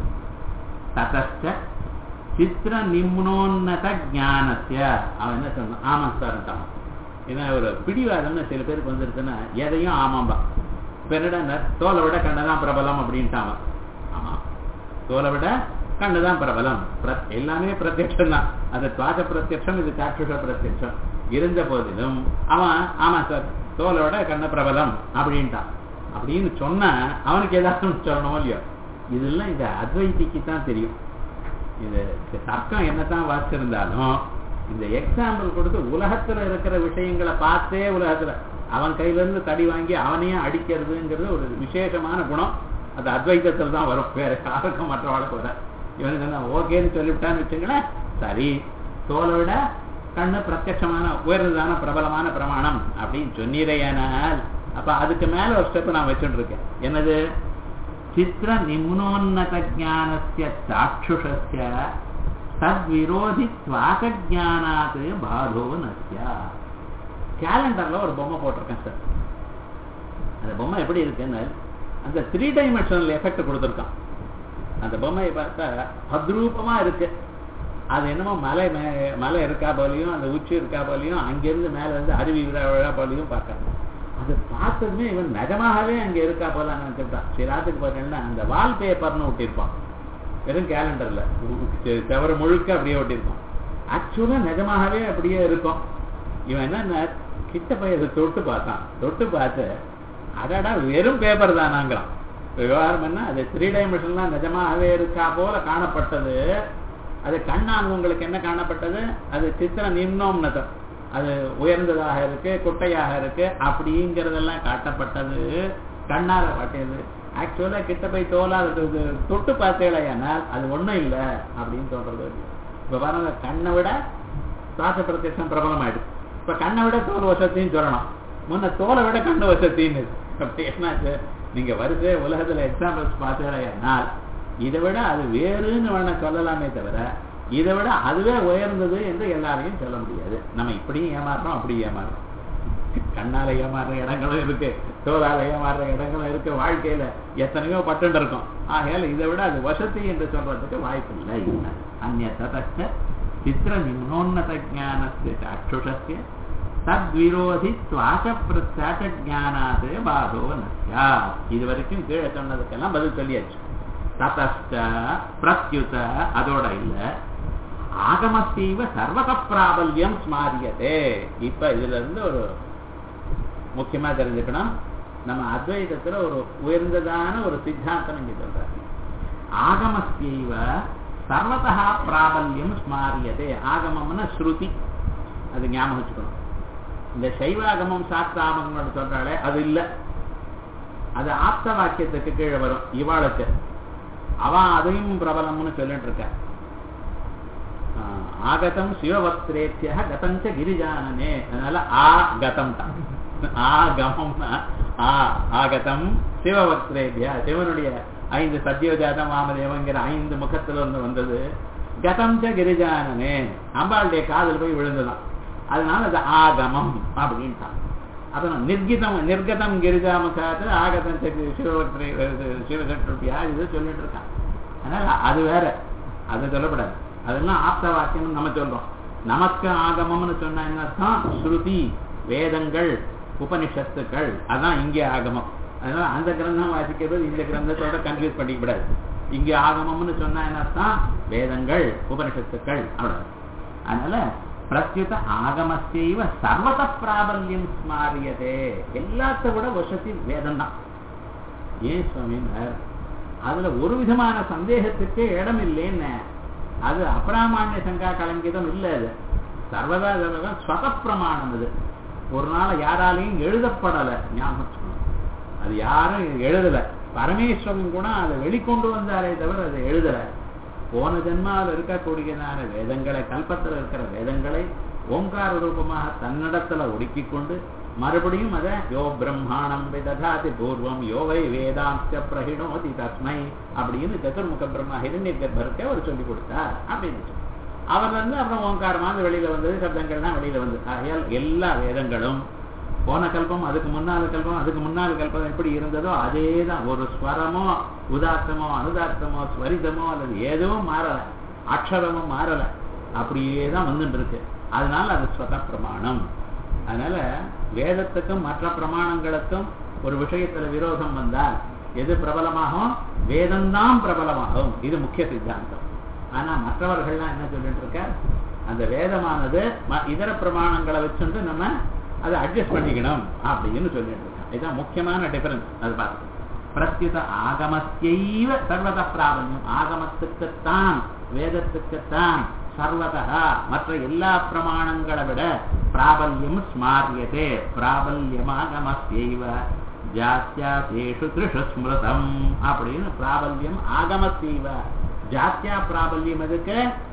ததச்ச சித்திர நிம்னோன்னத ஞானஸ்ய அவன் என்ன சொன்னான் ஆமாம் சார் ஏன்னா ஒரு பிடிவாதம்னு சில பேருக்கு வந்துருச்சுன்னா எதையும் ஆமாம்பா இப்ப என்னடா தோலை விட கண்ணதான் பிரபலம் அப்படின்ட்டான் ஆமா தோலை விட கண்ணுதான் பிரபலம் பிரத்- எல்லாமே பிரத்யட்சம் தான் அது துவாச பிரத்யட்சம் இது சாட்சுஷ பிரத்யட்சம் இருந்த போதிலும் அவன் ஆமா சார் தோலை விட கண்ண பிரபலம் அப்படின்ட்டான் அப்படின்னு சொன்னா அவனுக்கு ஏதாவது ஒண்ணு சொல்லணுமோ இல்லையோ இதெல்லாம் இந்த அத்வைதிக்கு தான் தெரியும் இது இந்த தர்க்கம் என்னதான் வாசிச்சிருந்தாலும் இந்த எக்ஸாம்பிள் கொடுத்து உலகத்துல இருக்கிற விஷயங்களை பார்த்தே உலகத்துல அவன் கையில இருந்து தடி வாங்கி அவனையே அடிக்கிறதுங்கிறது ஒரு விசேஷமான குணம் அது அத்வைதத்தில் தான் வரும் வேற யாருக்கும் மற்றவாளுக்கு வர இவனுக்கு என்ன ஓகேன்னு சொல்லிவிட்டான்னு வச்சுங்களேன் சரி தோலை விட கண்ணு பிரத்யட்சமான உயர்ந்ததான பிரபலமான பிரமாணம் அப்படின்னு சொன்னீரையானால் அப்ப அதுக்கு மேல ஒரு ஸ்டெப் நான் வச்சுட்டு இருக்கேன் என்னது சித்திர நிம்னோன்னத ஜானஸ்ய சாட்சுஷஸ்ய தத்விரோதி துவாக ஜானாத் பாதோ நஸ்யா கேலண்டர்ல ஒரு பொம்மை போட்டிருக்கேன் சார் அந்த பொம்மை எப்படி இருக்குன்னு அந்த த்ரீ டைமென்ஷனல் எஃபெக்ட் கொடுத்துருக்கான் அந்த பொம்மையை பார்த்தா அத்ரூபமா இருக்கு அது என்னமோ மலை மே- மலை இருக்கா போலையும் அந்த உச்சி இருக்கா போலையும் அங்கிருந்து மேல இருந்து அருவி விழா விழா போலையும் பார்க்க அது பார்த்ததுமே இவன் நிஜமாகவே அங்க இருக்கா போல நினைச்சுட்டான் சிராத்துக்கு பார்த்தீங்கன்னா அந்த வால் பேப்பர்னு ஒட்டியிருப்பான் வெறும் கேலண்டர்ல செவர முழுக்க அப்படியே ஒட்டியிருப்பான் ஆக்சுவலா நிஜமாகவே அப்படியே இருக்கும் இவன் என்ன கிட்ட போய் அதை தொட்டு பார்த்தான் தொட்டு பார்த்து அடடா வெறும் பேப்பர் தானாங்கிறான் விவகாரம் என்ன அது த்ரீ டைமென்ஷன்லாம் நிஜமாகவே இருக்கா போல காணப்பட்டது அது கண்ணான் உங்களுக்கு என்ன காணப்பட்டது அது சித்திர நிம்னோம்னதம் அது உயர்ந்ததாக இருக்கு குட்டையாக இருக்கு அப்படிங்கிறதெல்லாம் காட்டப்பட்டது கண்ணால காட்டியது ஆக்சுவலா கிட்ட போய் தோலா அது இது தொட்டு பார்த்தேலையானால் அது ஒண்ணும் இல்லை அப்படின்னு சொல்றது இப்ப பாருங்க கண்ணை விட சுவாச பிரத்யட்சம் பிரபலமாயிடுது இப்ப கண்ணை விட தோல் வசத்தின்னு சொல்லணும் முன்ன தோலை விட கண்ணு வசத்தின்னு அப்படி என்னாச்சு நீங்க வரிசை உலகத்துல எக்ஸாம்பிள்ஸ் பார்த்தேனால் இதை விட அது வேறுன்னு வேணா சொல்லலாமே தவிர இதை விட அதுவே உயர்ந்தது என்று எல்லாரையும் சொல்ல முடியாது நம்ம இப்படியும் ஏமாறுறோம் அப்படி ஏமாறுறோம் கண்ணால ஏமாறுற இடங்களும் இருக்கு தோலால ஏமாறுற இடங்களும் இருக்கு வாழ்க்கையில எத்தனையோ பட்டுண்டு இருக்கும் ஆகையால இதை விட அது வசதி என்று சொல்றதுக்கு வாய்ப்பு இல்லை அந்நிய ததச்ச சித்திர நிம்னோன்னத ஜானஸ்ய சாட்சுஷஸ்ய தத்விரோதி சுவாச பிரத்யாச ஜானாது பாதோ நஸ்யா இது வரைக்கும் கீழே சொன்னதுக்கெல்லாம் பதில் சொல்லியாச்சு ததஷ்ட பிரத்யுத அதோட இல்ல ஆகமத்தீவ சர்வக பிராபல்யம் ஸ்மாரியதே இப்ப இதுல இருந்து ஒரு முக்கியமா தெரிஞ்சுக்கணும் நம்ம அத்வைதத்துல ஒரு உயர்ந்ததான ஒரு சித்தாந்தம் இங்க சொல்றாரு ஆகமஸ்தீவ சர்வதா பிராபல்யம் ஸ்மாரியதே ஆகமம்னா ஸ்ருதி அது ஞாபகம் வச்சுக்கணும் இந்த சைவாகமம் சாஸ்திராமங்கள் சொல்றாளே அது இல்லை அது ஆப்த வாக்கியத்துக்கு கீழே வரும் இவாளுக்கு அவன் அதையும் பிரபலம்னு சொல்லிட்டு இருக்க ஆஹ், ஆகதம் சிவவஸ்திரேத்திய கதஞ்ச கிரிஜானனே அதனால ஆ கதம் தான் ஆகமம்னா ஆ ஆகதம் சிவவஸ்திரேத்திய சிவனுடைய ஐந்து சத்யோஜாதம் வாமதேவங்கிற ஐந்து முகத்துல இருந்து வந்தது கதம் ச கிரிஜானனே அம்பாளுடைய காதல் போய் விழுந்துதான் அதனால அது ஆகமம் அப்படின்ட்டான் அப்புறம் நிர்கிதம் நிர்கதம் கிரிஜாமுகாத்து ஆகதம் ச சிவவஸ்திரே சிவசற்றுப்பியா இது சொல்லிட்டு இருக்கான் அதனால அது வேற அது சொல்லப்படாது அதெல்லாம் ஆப்த வாக்கியம் நம்ம சொல்றோம் நமக்கு ஆகமம்னு சொன்னா என்ன அர்த்தம் ஸ்ருதி வேதங்கள் உபனிஷத்துக்கள் அதான் இங்கே ஆகமம் அதனால அந்த கிரந்தம் வாசிக்கிறது இந்த கிரந்தத்தோட கன்ஃபியூஸ் பண்ணிக்கூடாது இங்கே ஆகமம்னு சொன்னா என்ன அர்த்தம் வேதங்கள் உபனிஷத்துக்கள் அவ்வளவு அதனால பிரத்யுத ஆகமஸ்தேவ சர்வத பிராபல்யம் ஸ்மாரியதே எல்லாத்த விட வசதி வேதம் தான் ஏன் சுவாமினார் அதுல ஒரு விதமான சந்தேகத்துக்கு இடம் இல்லைன்னு அது அப்ராமான்ய சங்கா கலங்கிதம் இல்லை அது சர்வதா ஸ்வத பிரமாணம் அது ஒரு நாள் யாராலையும் எழுதப்படலை ஞாபகம் வச்சுக்கணும். அது யாரும் எழுதல பரமேஸ்வரன் கூட அதை வெளிக்கொண்டு வந்தாரே தவிர அதை எழுதல போன ஜென்மாவில் இருக்கக்கூடியதான வேதங்களை கல்பத்தில் இருக்கிற வேதங்களை ஓங்கார ரூபமாக தன்னிடத்துல ஒடுக்கிக் கொண்டு மறுபடியும் அதை யோ பிரம்மாணம் விததாதி பூர்வம் யோவை வேதாந்த பிரகிணோதி தஸ்மை அப்படின்னு சதுர்முக பிரம்மா ஹிரண்ய கர்ப்பருக்கு அவர் சொல்லி கொடுத்தார் அப்படின்னு சொல்லி. அவர் வந்து அப்புறம் ஓங்காரமாக வெளியில வந்தது சப்தங்கள்லாம் வெளியில வந்தது ஆகையால் எல்லா வேதங்களும் போன கல்பம் அதுக்கு முன்னாள் கல்பம் அதுக்கு முன்னாள் கல்பம் எப்படி இருந்ததோ அதே தான் ஒரு ஸ்வரமோ உதாத்தமோ அனுதாத்தமோ ஸ்வரிதமோ அல்லது எதுவும் மாறல அக்ஷரமும் மாறல அப்படியே தான் வந்துட்டு இருக்கு அதனால அது ஸ்வத பிரமாணம் அதனால வேதத்துக்கும் மற்ற பிரமாணங்களுக்கும் ஒரு விஷயத்துல விரோதம் வந்தால் எது பிரபலமாகும் வேதம்தான் பிரபலமாகும் இது முக்கிய சித்தாந்தம் ஆனா மற்றவர்கள்லாம் என்ன சொல்லிட்டு இருக்க அந்த வேதமானது ம- இதர பிரமாணங்களை வச்சுட்டு நம்ம அதை அட்ஜஸ்ட் பண்ணிக்கணும் அப்படின்னு சொல்லிட்டு இருக்கான் இதுதான் முக்கியமான டிஃபரன்ஸ் அது பார்த்து பிரத்யுத ஆகமத்தைவ சர்வத பிராபல்யம் ஆகமத்துக்குத்தான் வேதத்துக்குத்தான் சர்வதா மற்ற எல்லா பிரமாணங்களை விட பிராபல்யம் ஸ்மாரியதே பிராபல்யமாகமஸ்யைவ ஜாத்தியாசேஷு திருஷு ஸ்மிருதம் அப்படின்னு பிராபல்யம் ஆகமஸ்யைவ ஜாத்தியா பிராபல்யம் எதுக்கு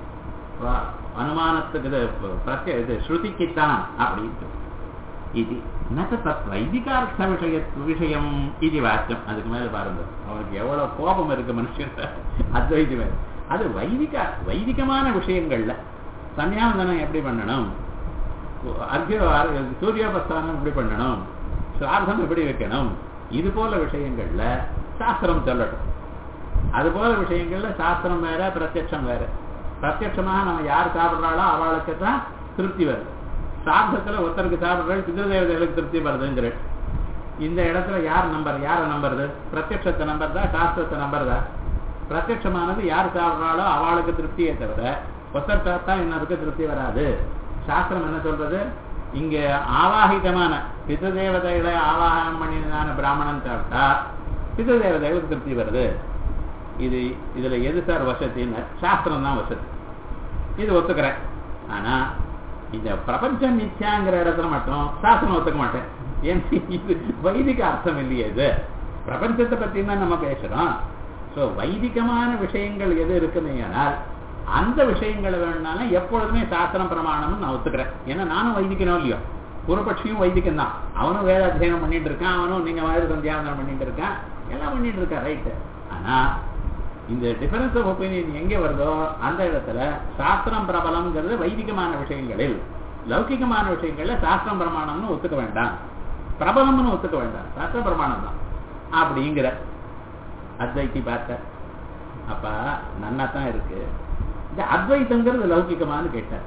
ப- அனுமானத்துக்கு இது பிரத்ய இது ஸ்ருதிக்குத்தான் அப்படின்னு இது நக தத் வைதிகார்த்த விஷய விஷயம் இது வாக்கியம் அதுக்கு மேல பாருங்க அவனுக்கு எவ்வளவு கோபம் இருக்கு மனுஷன் அத்வைதி மேல அது வைதிக வைதிகமான விஷயங்கள்ல சன்னியாசனம் எப்படி பண்ணணும் அர்க்கிய சூரியோபஸ்தானம் எப்படி பண்ணணும் சார்த்தம் எப்படி வைக்கணும் இது போல விஷயங்கள்ல சாஸ்திரம் சொல்லட்டும் அது போல விஷயங்கள்ல சாஸ்திரம் வேற பிரத்யட்சம் வேற பிரத்யட்சமாக நம்ம யார் சாப்பிடுறாளோ அவளுக்கு தான் திருப்தி வருது சார்த்தத்துல ஒருத்தருக்கு சாப்பிடுறாள் பிததேவதைகளுக்கு திருப்தி வருதுங்கிற இந்த இடத்துல யார் நம்பர் யாரை நம்புறது பிரத்யட்சத்தை நம்பர்தா சாஸ்திரத்தை நம்பர்தா பிரத்யட்சமானது யார் சாப்பிடுறாளோ அவளுக்கு திருப்தியே தவிர ஒருத்தர் சாப்பிட்டா இன்னொருக்கு திருப்தி வராது சாஸ்திரம் என்ன சொல்றது இங்க ஆவாகிதமான பிததேவதைகளை ஆவாகனம் பண்ணினதான பிராமணன் சாப்பிட்டா பிததேவதைகளுக்கு திருப்தி வருது இது இதுல எது சார் வசத்தின்னு சாஸ்திரம் தான் வசதி இது ஒத்துக்கிறேன் ஆனா இந்த பிரபஞ்சம் மித்யாங்கிற இடத்துல மட்டும் சாஸ்திரம் ஒத்துக்க மாட்டேன் ஏன்னா இது வைதிக அர்த்தம் இல்லையே இது பிரபஞ்சத்தை பத்தி தான் நம்ம பேசுறோம் சோ வைதிகமான விஷயங்கள் எது இருக்குமே ஆனால் அந்த விஷயங்களை வேணும்னாலும் எப்பொழுதுமே சாஸ்திரம் பிரமாணம்னு நான் ஒத்துக்கிறேன் ஏன்னா நானும் வைதிக்கணும் இல்லையோ பூர்வபட்சியும் வைதிகம் தான் அவனும் வேத அத்தியனம் பண்ணிட்டு இருக்கான் அவனும் நீங்க வேத சந்தியாவனம் பண்ணிட்டு இருக்கான் எல்லாம் பண்ணிட்டு இருக்கா ரைட்டு ஆனா இந்த டிஃபரன்ஸ் ஆஃப் ஒப்பீனியன் எங்க வருதோ அந்த இடத்துல சாஸ்திரம் பிரபலம்ங்கிறது வைதிகமான விஷயங்களில் லௌகிகமான விஷயங்கள்ல சாஸ்திரம் பிரமாணம்னு ஒத்துக்க வேண்டாம் பிரபலம்னு ஒத்துக்க வேண்டாம் சாஸ்திர பிரமாணம் தான் அப்படிங்கிற அத்வைத்தி பார்த்த அப்ப நன்னா தான் இருக்கு இந்த அத்வைத்தங்கிறது லௌகிகமானு கேட்டார்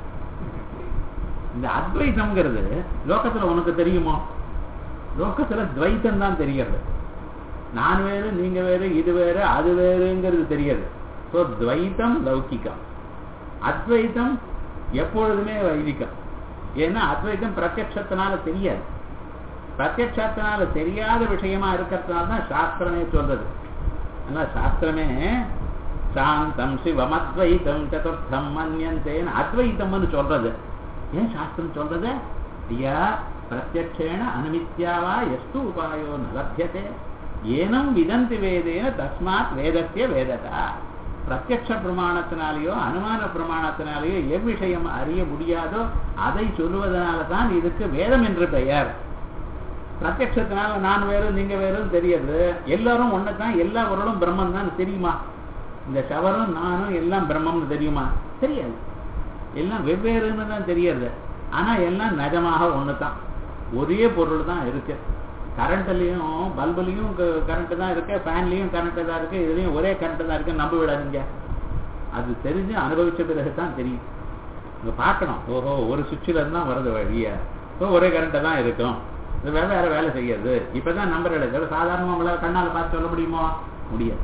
இந்த அத்வைத்தம்ங்கிறது லோகத்துல உனக்கு தெரியுமோ லோகத்துல துவைத்தம் தான் தெரிகிறது நான் வேறு நீங்க வேறு இது வேறு அது வேறுங்கிறது தெரியாது ஸோ துவைத்தம் லௌகிகம் அத்வைத்தம் எப்பொழுதுமே வைதிகம் ஏன்னா அத்வைத்தம் பிரத்யட்சத்தினால தெரியாது பிரத்யட்சத்தினால தெரியாத விஷயமா இருக்கிறதுனால தான் சாஸ்திரமே சொல்றது ஆனா சாஸ்திரமே சாந்தம் சிவம் அத்வைத்தம் சதுர்த்தம் மன்யந்தேன்னு அத்வைத்தம்னு சொல்றது ஏன் சாஸ்திரம் சொல்றது ஐயா பிரத்யக்ஷேண அனுமித்யாவா எஸ்து உபாயோ ந லப்யதே ஏனம் விதந்தி வேதேன தஸ்மாத் வேதத்திய வேததா பிரத்யக்ஷ பிரமாணத்தினாலேயோ அனுமான பிரமாணத்தினாலேயோ எவ்விஷயம் அறிய முடியாதோ அதை சொல்லுவதனால தான் இதுக்கு வேதம் என்று பெயர் பிரத்யக்ஷத்தினால நான் வேறு நீங்க வேறும் தெரியுது எல்லாரும் ஒண்ணுதான் எல்லா பொருளும் பிரம்மன் தான் தெரியுமா இந்த ஷவரும் நானும் எல்லாம் பிரம்மம்னு தெரியுமா தெரியாது எல்லாம் வெவ்வேறுன்னு தான் தெரியறது ஆனா எல்லாம் நிஜமாக ஒண்ணுதான் ஒரே பொருள் தான் இருக்கு கரண்ட்லயும் பல்புலையும் கரண்ட் தான் இருக்கு ஃபேன்லயும் கரண்ட் தான் இருக்கு இதுலயும் ஒரே கரண்ட் தான் இருக்கு நம்ப விடாதீங்க அது தெரிஞ்சு அனுபவிச்ச பிறகு தான் தெரியும் இங்க பார்க்கணும் ஓஹோ ஒரு சுவிட்சில் இருந்தா வருது வழிய ஓ ஒரே கரண்ட் தான் இருக்கும் இது வேற வேற வேலை செய்யாது இப்பதான் நம்பர் எழுது சாதாரணமா உங்களால கண்ணால பார்த்து சொல்ல முடியுமோ முடியாது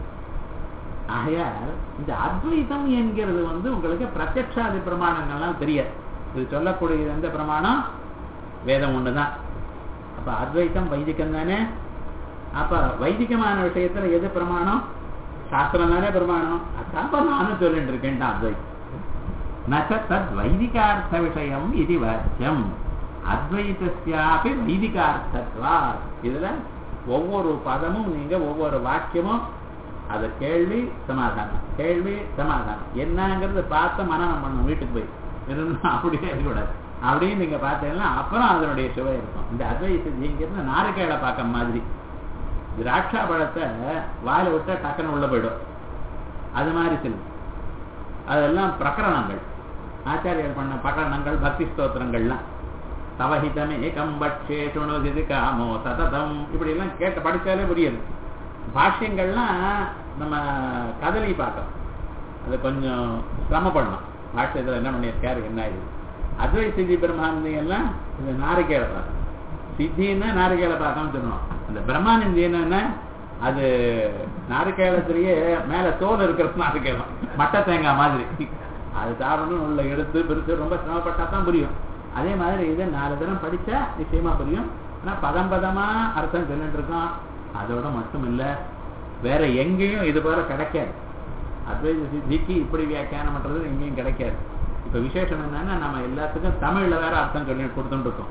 ஆகையால் இந்த அத்வைதம் என்கிறது வந்து உங்களுக்கு பிரத்யக்ஷாதி பிரமாணங்கள்லாம் தெரியாது இது சொல்லக்கூடிய எந்த பிரமாணம் வேதம் ஒண்ணுதான் அப்ப அத்வைத்தம் வைதிகம் தானே அப்ப வைதிகமான விஷயத்துல எது பிரமாணம் சாஸ்திரம் தானே பிரமாணம் அப்ப நானும் சொல்லிட்டு இருக்கேன் அத்வைத்தம் நச்ச தத் வைதிகார்த்த விஷயம் இது வாக்கியம் அத்வைத்தஸ்யாபி வைதிகார்த்தத்வா இதுல ஒவ்வொரு பதமும் நீங்க ஒவ்வொரு வாக்கியமும் அது கேள்வி சமாதானம் கேள்வி சமாதானம் என்னங்கிறது பார்த்து மனநம் பண்ணணும் வீட்டுக்கு போய் இருந்தா அப்படியே இருக்கக்கூடாது அப்படின்னு நீங்க பார்த்தீங்கன்னா அப்புறம் அதனுடைய சுவை இருக்கும் இந்த அத்வைத சித்திங்கிறது நாரிக்கையில பார்க்க மாதிரி திராட்சா பழத்தை வாயில விட்டா டக்குன்னு உள்ள போயிடும் அது மாதிரி சில அதெல்லாம் பிரகரணங்கள் ஆச்சாரியர் பண்ண பிரகரணங்கள் பக்தி ஸ்தோத்திரங்கள்லாம் தவஹிதமே கம்பட்சே சுணுதிது காமோ சததம் இப்படி எல்லாம் கேட்ட படிச்சாலே புரியுது பாஷ்யங்கள்லாம் நம்ம கதலி பார்க்கணும் அது கொஞ்சம் சிரமப்படணும் பாஷ்யத்தில் என்ன பண்ணியிருக்காரு என்ன ஆயிடுது அத்வை சித்தி பிரம்மானந்தி எல்லாம் இந்த நாரிக்கையில பார்க்கணும் சித்தின்னா நாரிக்கையில பார்க்கணும்னு சொல்லணும் அந்த பிரம்மானந்தி என்னன்னா அது நாரிக்கையிலத்திலேயே மேல தோல் இருக்கிறது நாரிக்கையிலம் மட்டை தேங்காய் மாதிரி அது சாப்பிடணும் உள்ள எடுத்து பிரித்து ரொம்ப சிரமப்பட்டா தான் புரியும் அதே மாதிரி இதை நாலு தினம் படிச்சா நிச்சயமா புரியும் ஆனா பதம் பதமா அர்த்தம் சொல்லிட்டு இருக்கோம் அதோட மட்டும் இல்ல வேற எங்கேயும் இது போல கிடைக்காது அத்வைத சித்திக்கு இப்படி வியாக்கியானம் பண்றது எங்கேயும் கிடைக்காது இப்ப விசேஷம் என்னன்னா நம்ம எல்லாத்துக்கும் தமிழ்ல வேற அர்த்தம் சொல்லி கொடுத்துட்டு இருக்கோம்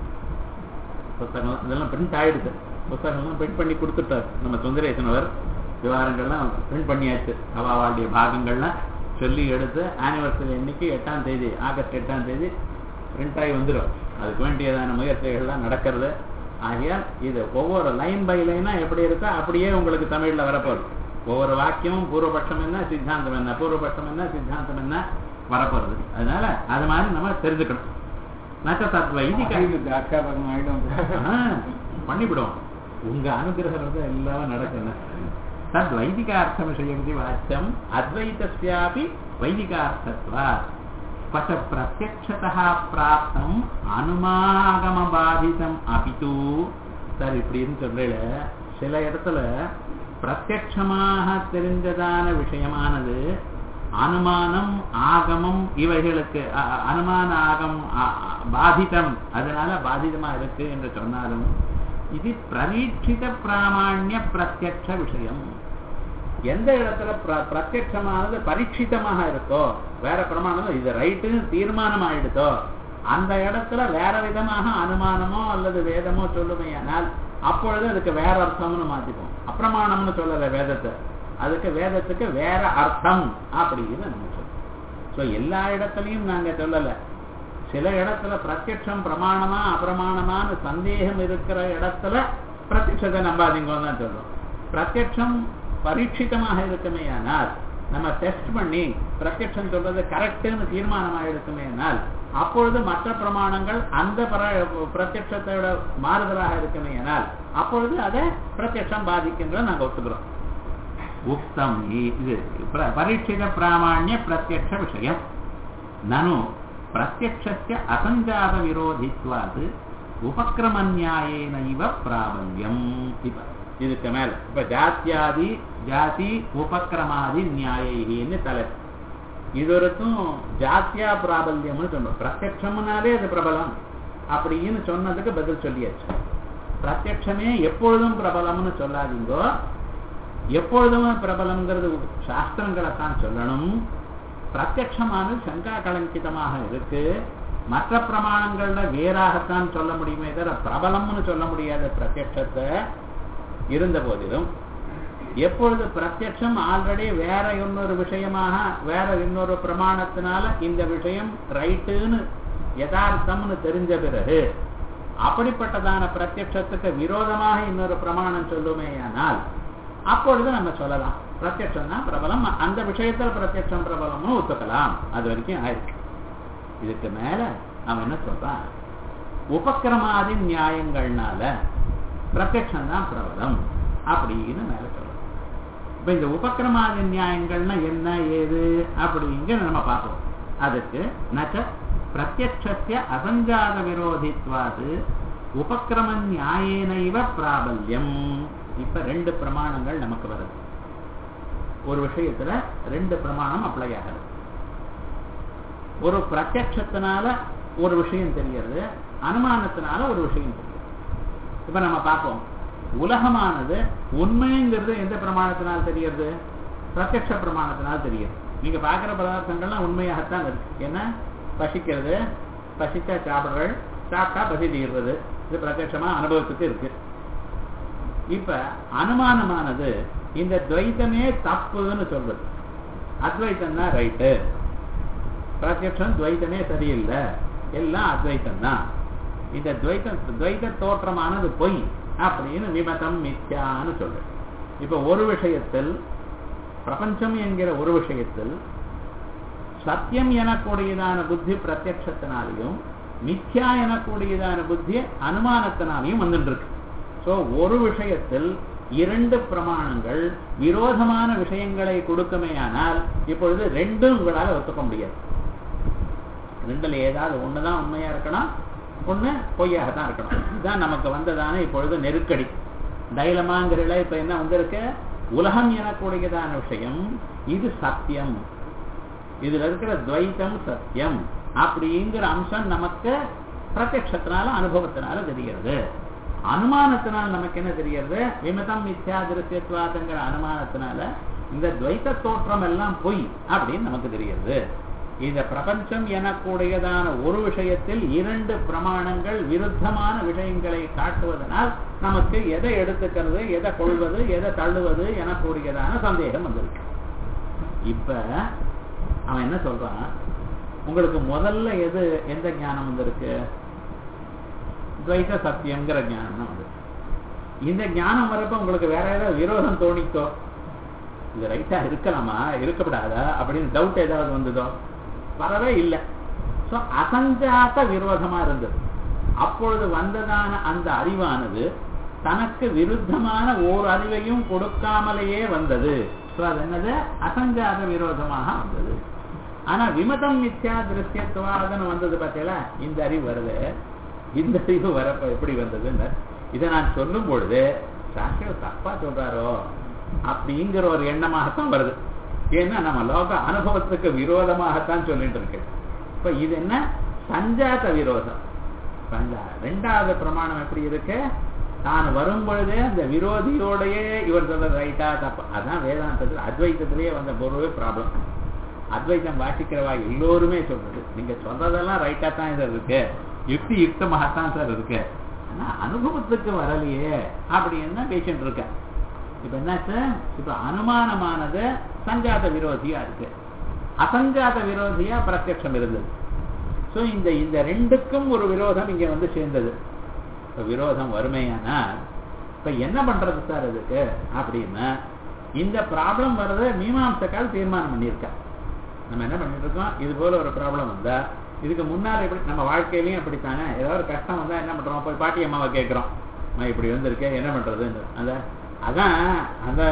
புத்தகம் இதெல்லாம் பிரிண்ட் ஆயிடுது புத்தகம்லாம் பிரிண்ட் பண்ணி கொடுத்துட்டார் நம்ம சுந்தரேசனவர் விவகாரங்கள்லாம் பிரிண்ட் பண்ணியாச்சு அவாவாளுடைய பாகங்கள்லாம் சொல்லி எடுத்து ஆனிவர்சரி அன்னைக்கு எட்டாம் தேதி ஆகஸ்ட் எட்டாம் தேதி பிரிண்ட் ஆகி வந்துடும் அதுக்கு வேண்டியதான முயற்சிகள்லாம் நடக்கிறது ஆகையால் இது ஒவ்வொரு லைன் பை லைனா எப்படி இருக்கோ அப்படியே உங்களுக்கு தமிழ்ல வரப்போகுது ஒவ்வொரு வாக்கியமும் பூர்வபட்சம் என்ன சித்தாந்தம் என்ன பூர்வபட்சம் என்ன சித்தாந்தம் என்ன வரப்போறது அதனால அது மாதிரி நம்ம தெரிஞ்சுக்கணும் நச்ச தத் வைதிக திராட்சா பழம் ஆயிடும் ஆ, பண்ணிவிடும் உங்க அனுகிரகம் வந்து எல்லாம் நடக்கணும் தத் வைதிகார்த்த விஷயம் வாச்சியம் அத்வைதஸ்யாபி வைதிகார்த்தத்வா பச்ச பிரத்யக்ஷதः பிராப்தம் அனுமாகம பாதிதம் அபிது சார் இப்படின்னு சொல்லல சில இடத்துல பிரத்யக்ஷமாக தெரிஞ்சதான விஷயமானது அனுமானம் ஆகமம் இவைகளுக்கு அ- அ- அனுமான ஆகம் அ- அ- பாதிதம் அதனால பாதிதமா இருக்கு என்று சொன்னாலும் இது பிரதீட்சித பிராமாண்ய பிரத்யக்ஷ விஷயம் எந்த இடத்துல பிர- பிரத்யட்சமானது பரீட்சிதமாக இருக்கோ வேற பிரமாணம் இது ரைட்டுன்னு தீர்மானம் ஆயிடுதோ அந்த இடத்துல வேற விதமாக அனுமானமோ அல்லது வேதமோ சொல்லுமையானால் அப்பொழுது அதுக்கு வேற அர்த்தம்னு மாத்திப்போம் அப்பிரமாணம்னு சொல்லல வேதத்தை அதுக்கு வேதத்துக்கு வேற அர்த்தம் அப்படின்னு நம்ம சொல்றோம் ஸோ எல்லா இடத்துலையும் நாங்க சொல்லல சில இடத்துல பிரத்யட்சம் பிரமாணமா அப்பிரமாணமான்னு சந்தேகம் இருக்கிற இடத்துல பிரத்யட்சத்தை நம்பாதீங்கன்னு தான் சொல்றோம் பிரத்யட்சம் பரீட்சிதமாக இருக்குமே ஆனால் நம்ம டெஸ்ட் பண்ணி பிரத்யட்சம் சொல்றது கரெக்டுன்னு தீர்மானம் இருக்குமேனால் அப்பொழுது மற்ற பிரமாணங்கள் அந்த பர- பிரத்யட்சத்தோட மாறுதலாக இருக்குமே ஆனால் அப்பொழுது அதை பிரத்யட்சம் பாதிக்கின்றத நாங்க ஒத்துக்கிறோம் உக்தம் இ- இது பிர- பரீட்சித பிராமாண்ய பிரத்யக்ஷ விஷயம் நனு பிரத்யக்ஷஸ்ய அசஞ்சாத விரோதித்வாது உபக்கிரமநியாயேன இவ பிராபல்யம் இப்ப இதுக்கு மேல இப்ப ஜாத்தியாதி ஜாதி உபக்கிரமாதி நியாயின்னு தலை இது வரைக்கும் ஜாத்தியா பிராபல்யம்னு சொன்னோம் பிரத்யக்ஷம்னாலே அது பிரபலம் அப்படின்னு சொன்னதுக்கு பதில் சொல்லியாச்சு பிரத்யக்ஷமே எப்பொழுதும் பிரபலம்னு சொல்லாதீங்கோ எப்பொழுதும் பிரபலம்ங்கிறது சாஸ்திரங்களை தான் சொல்லணும் பிரத்யட்சமானது சங்கா கலங்கிதமாக இருக்கு மற்ற பிரமாணங்கள்ல வேறாகத்தான் சொல்ல முடியுமே தவிர பிரபலம்னு சொல்ல முடியாத பிரத்யட்சத்தை இருந்த போதிலும் எப்பொழுது பிரத்யட்சம் ஆல்ரெடி வேற இன்னொரு விஷயமாக வேற இன்னொரு பிரமாணத்தினால இந்த விஷயம் ரைட்டுன்னு யதார்த்தம்னு தெரிஞ்ச பிறகு அப்படிப்பட்டதான பிரத்யட்சத்துக்கு விரோதமாக இன்னொரு பிரமாணம் சொல்லுமேயானால் அப்பொழுது நம்ம சொல்லலாம் பிரத்யட்சம் தான் பிரபலம் அந்த விஷயத்துல பிரத்யட்சம் பிரபலம்னு ஒத்துக்கலாம் அது வரைக்கும் ஆயிருக்கு இதுக்கு மேல அவன் என்ன சொல்றான் உபக்கிரமாதி நியாயங்கள்னால பிரத்யட்சம் தான் பிரபலம் அப்படின்னு மேல சொல்றான் இப்ப இந்த உபக்கிரமாதி நியாயங்கள்னா என்ன ஏது அப்படிங்கிற நம்ம பார்ப்போம் அதுக்கு நச்ச பிரத்யட்சத்திய அசஞ்சாத விரோதித்வாது உபக்கிரம நியாயேனைவ பிராபல்யம் இப்ப ரெண்டு பிரமாணங்கள் நமக்கு வருது ஒரு விஷயத்துல ரெண்டு பிரமாணம் அப்ளை ஆகுது ஒரு பிரத்யட்சத்தினால ஒரு விஷயம் தெரிகிறது அனுமானத்தினால ஒரு விஷயம் தெரியுது இப்ப நம்ம பார்ப்போம் உலகமானது உண்மைங்கிறது எந்த பிரமாணத்தினால் தெரிகிறது பிரத்யட்ச பிரமாணத்தினால் தெரியுது நீங்க பார்க்கிற பதார்த்தங்கள்லாம் உண்மையாகத்தான் இருக்கு ஏன்னா பசிக்கிறது பசிச்சா சாப்பிடுறது சாப்பிட்டா பசி தீர்றது இது பிரத்யட்சமா அனுபவத்துக்கு இருக்கு இப்ப அனுமானமானது இந்த துவைத்தமே தப்புன்னு சொல்றது அத்வைத்தம் தான் ரைட்டு பிரத்யட்சம் துவைத்தமே சரியில்லை எல்லாம் அத்வைத்தம் தான் இந்த துவைத்த துவைத்த தோற்றமானது பொய் அப்படின்னு விமதம் மித்யான்னு சொல்றது இப்ப ஒரு விஷயத்தில் பிரபஞ்சம் என்கிற ஒரு விஷயத்தில் சத்தியம் எனக்கூடியதான புத்தி பிரத்யட்சத்தினாலையும் மித்யா எனக்கூடியதான புத்தி அனுமானத்தினாலையும் வந்துட்டு இருக்கு சோ ஒரு விஷயத்தில் இரண்டு பிரமாணங்கள் விரோதமான விஷயங்களை கொடுக்குமேயானால் இப்பொழுது ரெண்டும் உங்களால ஒத்துக்க முடியாது ரெண்டுல ஏதாவது ஒண்ணுதான் உண்மையா இருக்கணும் ஒண்ணு பொய்யாக தான் இருக்கணும் இதுதான் நமக்கு வந்ததான இப்பொழுது நெருக்கடி தைலமாங்கிறல இப்ப என்ன வந்திருக்கு உலகம் எனக்கூடியதான விஷயம் இது சத்தியம் இதுல இருக்கிற துவைத்தம் சத்தியம் அப்படிங்கிற அம்சம் நமக்கு பிரத்யட்சத்தினால அனுபவத்தினால தெரிகிறது அனுமானத்தினால் நமக்கு என்ன தெரிகிறது விமதம் மித்யா திருத்தியத்வாதங்கிற அனுமானத்தினால இந்த துவைத்த தோற்றம் எல்லாம் பொய் அப்படின்னு நமக்கு தெரிகிறது இந்த பிரபஞ்சம் எனக்கூடியதான ஒரு விஷயத்தில் இரண்டு பிரமாணங்கள் விருத்தமான விஷயங்களை காட்டுவதனால் நமக்கு எதை எடுத்துக்கிறது எதை கொள்வது எதை தள்ளுவது எனக்கூடியதான சந்தேகம் வந்திருக்கு இப்ப அவன் என்ன சொல்றான் உங்களுக்கு முதல்ல எது எந்த ஞானம் வந்திருக்கு துவைத சத்தியம்ங்கிற ஞானம் தான் வந்து இந்த ஞானம் வரப்ப உங்களுக்கு வேற ஏதாவது விரோதம் தோணித்தோ இது ரைட்டா இருக்கலாமா இருக்கக்கூடாதா அப்படின்னு டவுட் ஏதாவது வந்ததோ வரவே இல்லை சோ அசஞ்சாத்த விரோதமா இருந்தது அப்பொழுது வந்ததான அந்த அறிவானது தனக்கு விருத்தமான ஓர் அறிவையும் கொடுக்காமலேயே வந்தது சோ அது என்னது அசஞ்சாத விரோதமாக வந்தது ஆனா விமதம் மித்யா திருஷ்யத்துவாதன்னு வந்தது பார்த்தீங்களா இந்த அறிவு வருது இந்த அறிவு வரப்ப எப்படி வந்ததுன்னு இதை நான் சொல்லும் பொழுது சாஸ்திரம் தப்பா சொல்றாரோ அப்படிங்கிற ஒரு எண்ணமாகத்தான் வருது ஏன்னா நம்ம லோக அனுபவத்துக்கு விரோதமாகத்தான் சொல்லிட்டு இருக்கு இப்ப இது என்ன சஞ்சாத விரோதம் சஞ்சா ரெண்டாவது பிரமாணம் எப்படி இருக்கு தான் வரும் பொழுதே அந்த விரோதியோடயே இவர் சொல்ற ரைட்டா தப்பா அதான் வேதாந்தத்தில் அத்வைத்தத்திலேயே வந்த பொருளே ப்ராப்ளம் அத்வைத்தம் வாசிக்கிறவா எல்லோருமே சொல்றது நீங்க சொல்றதெல்லாம் ரைட்டா தான் இது இருக்கு யுக்தி யுக்தமாகத்தான் சார் இருக்கு ஆனா அனுபவத்துக்கு வரலையே அப்படின்னு தான் பேசிட்டு இருக்க இப்ப என்னாச்சு இப்ப அனுமானமானது சஞ்சாத விரோதியா இருக்கு அசஞ்சாத விரோதியா பிரத்யட்சம் இருந்தது சோ இந்த இந்த ரெண்டுக்கும் ஒரு விரோதம் இங்க வந்து சேர்ந்தது இப்ப விரோதம் வறுமையானா இப்ப என்ன பண்றது சார் இதுக்கு அப்படின்னா இந்த ப்ராப்ளம் வர்றத மீமாம்சக்கால் தீர்மானம் பண்ணியிருக்கா நம்ம என்ன பண்ணிட்டு இருக்கோம் இது போல ஒரு ப்ராப்ளம் வந்தா இதுக்கு முன்னால எப்படி நம்ம வாழ்க்கையிலயும் அப்படித்தானே ஏதாவது ஒரு கஷ்டம் வந்தா என்ன பண்றோம் போய் பாட்டி அம்மாவை கேட்கிறோம் அம்மா இப்படி வந்திருக்கேன் என்ன பண்றதுன்னு அந்த அதான் அந்த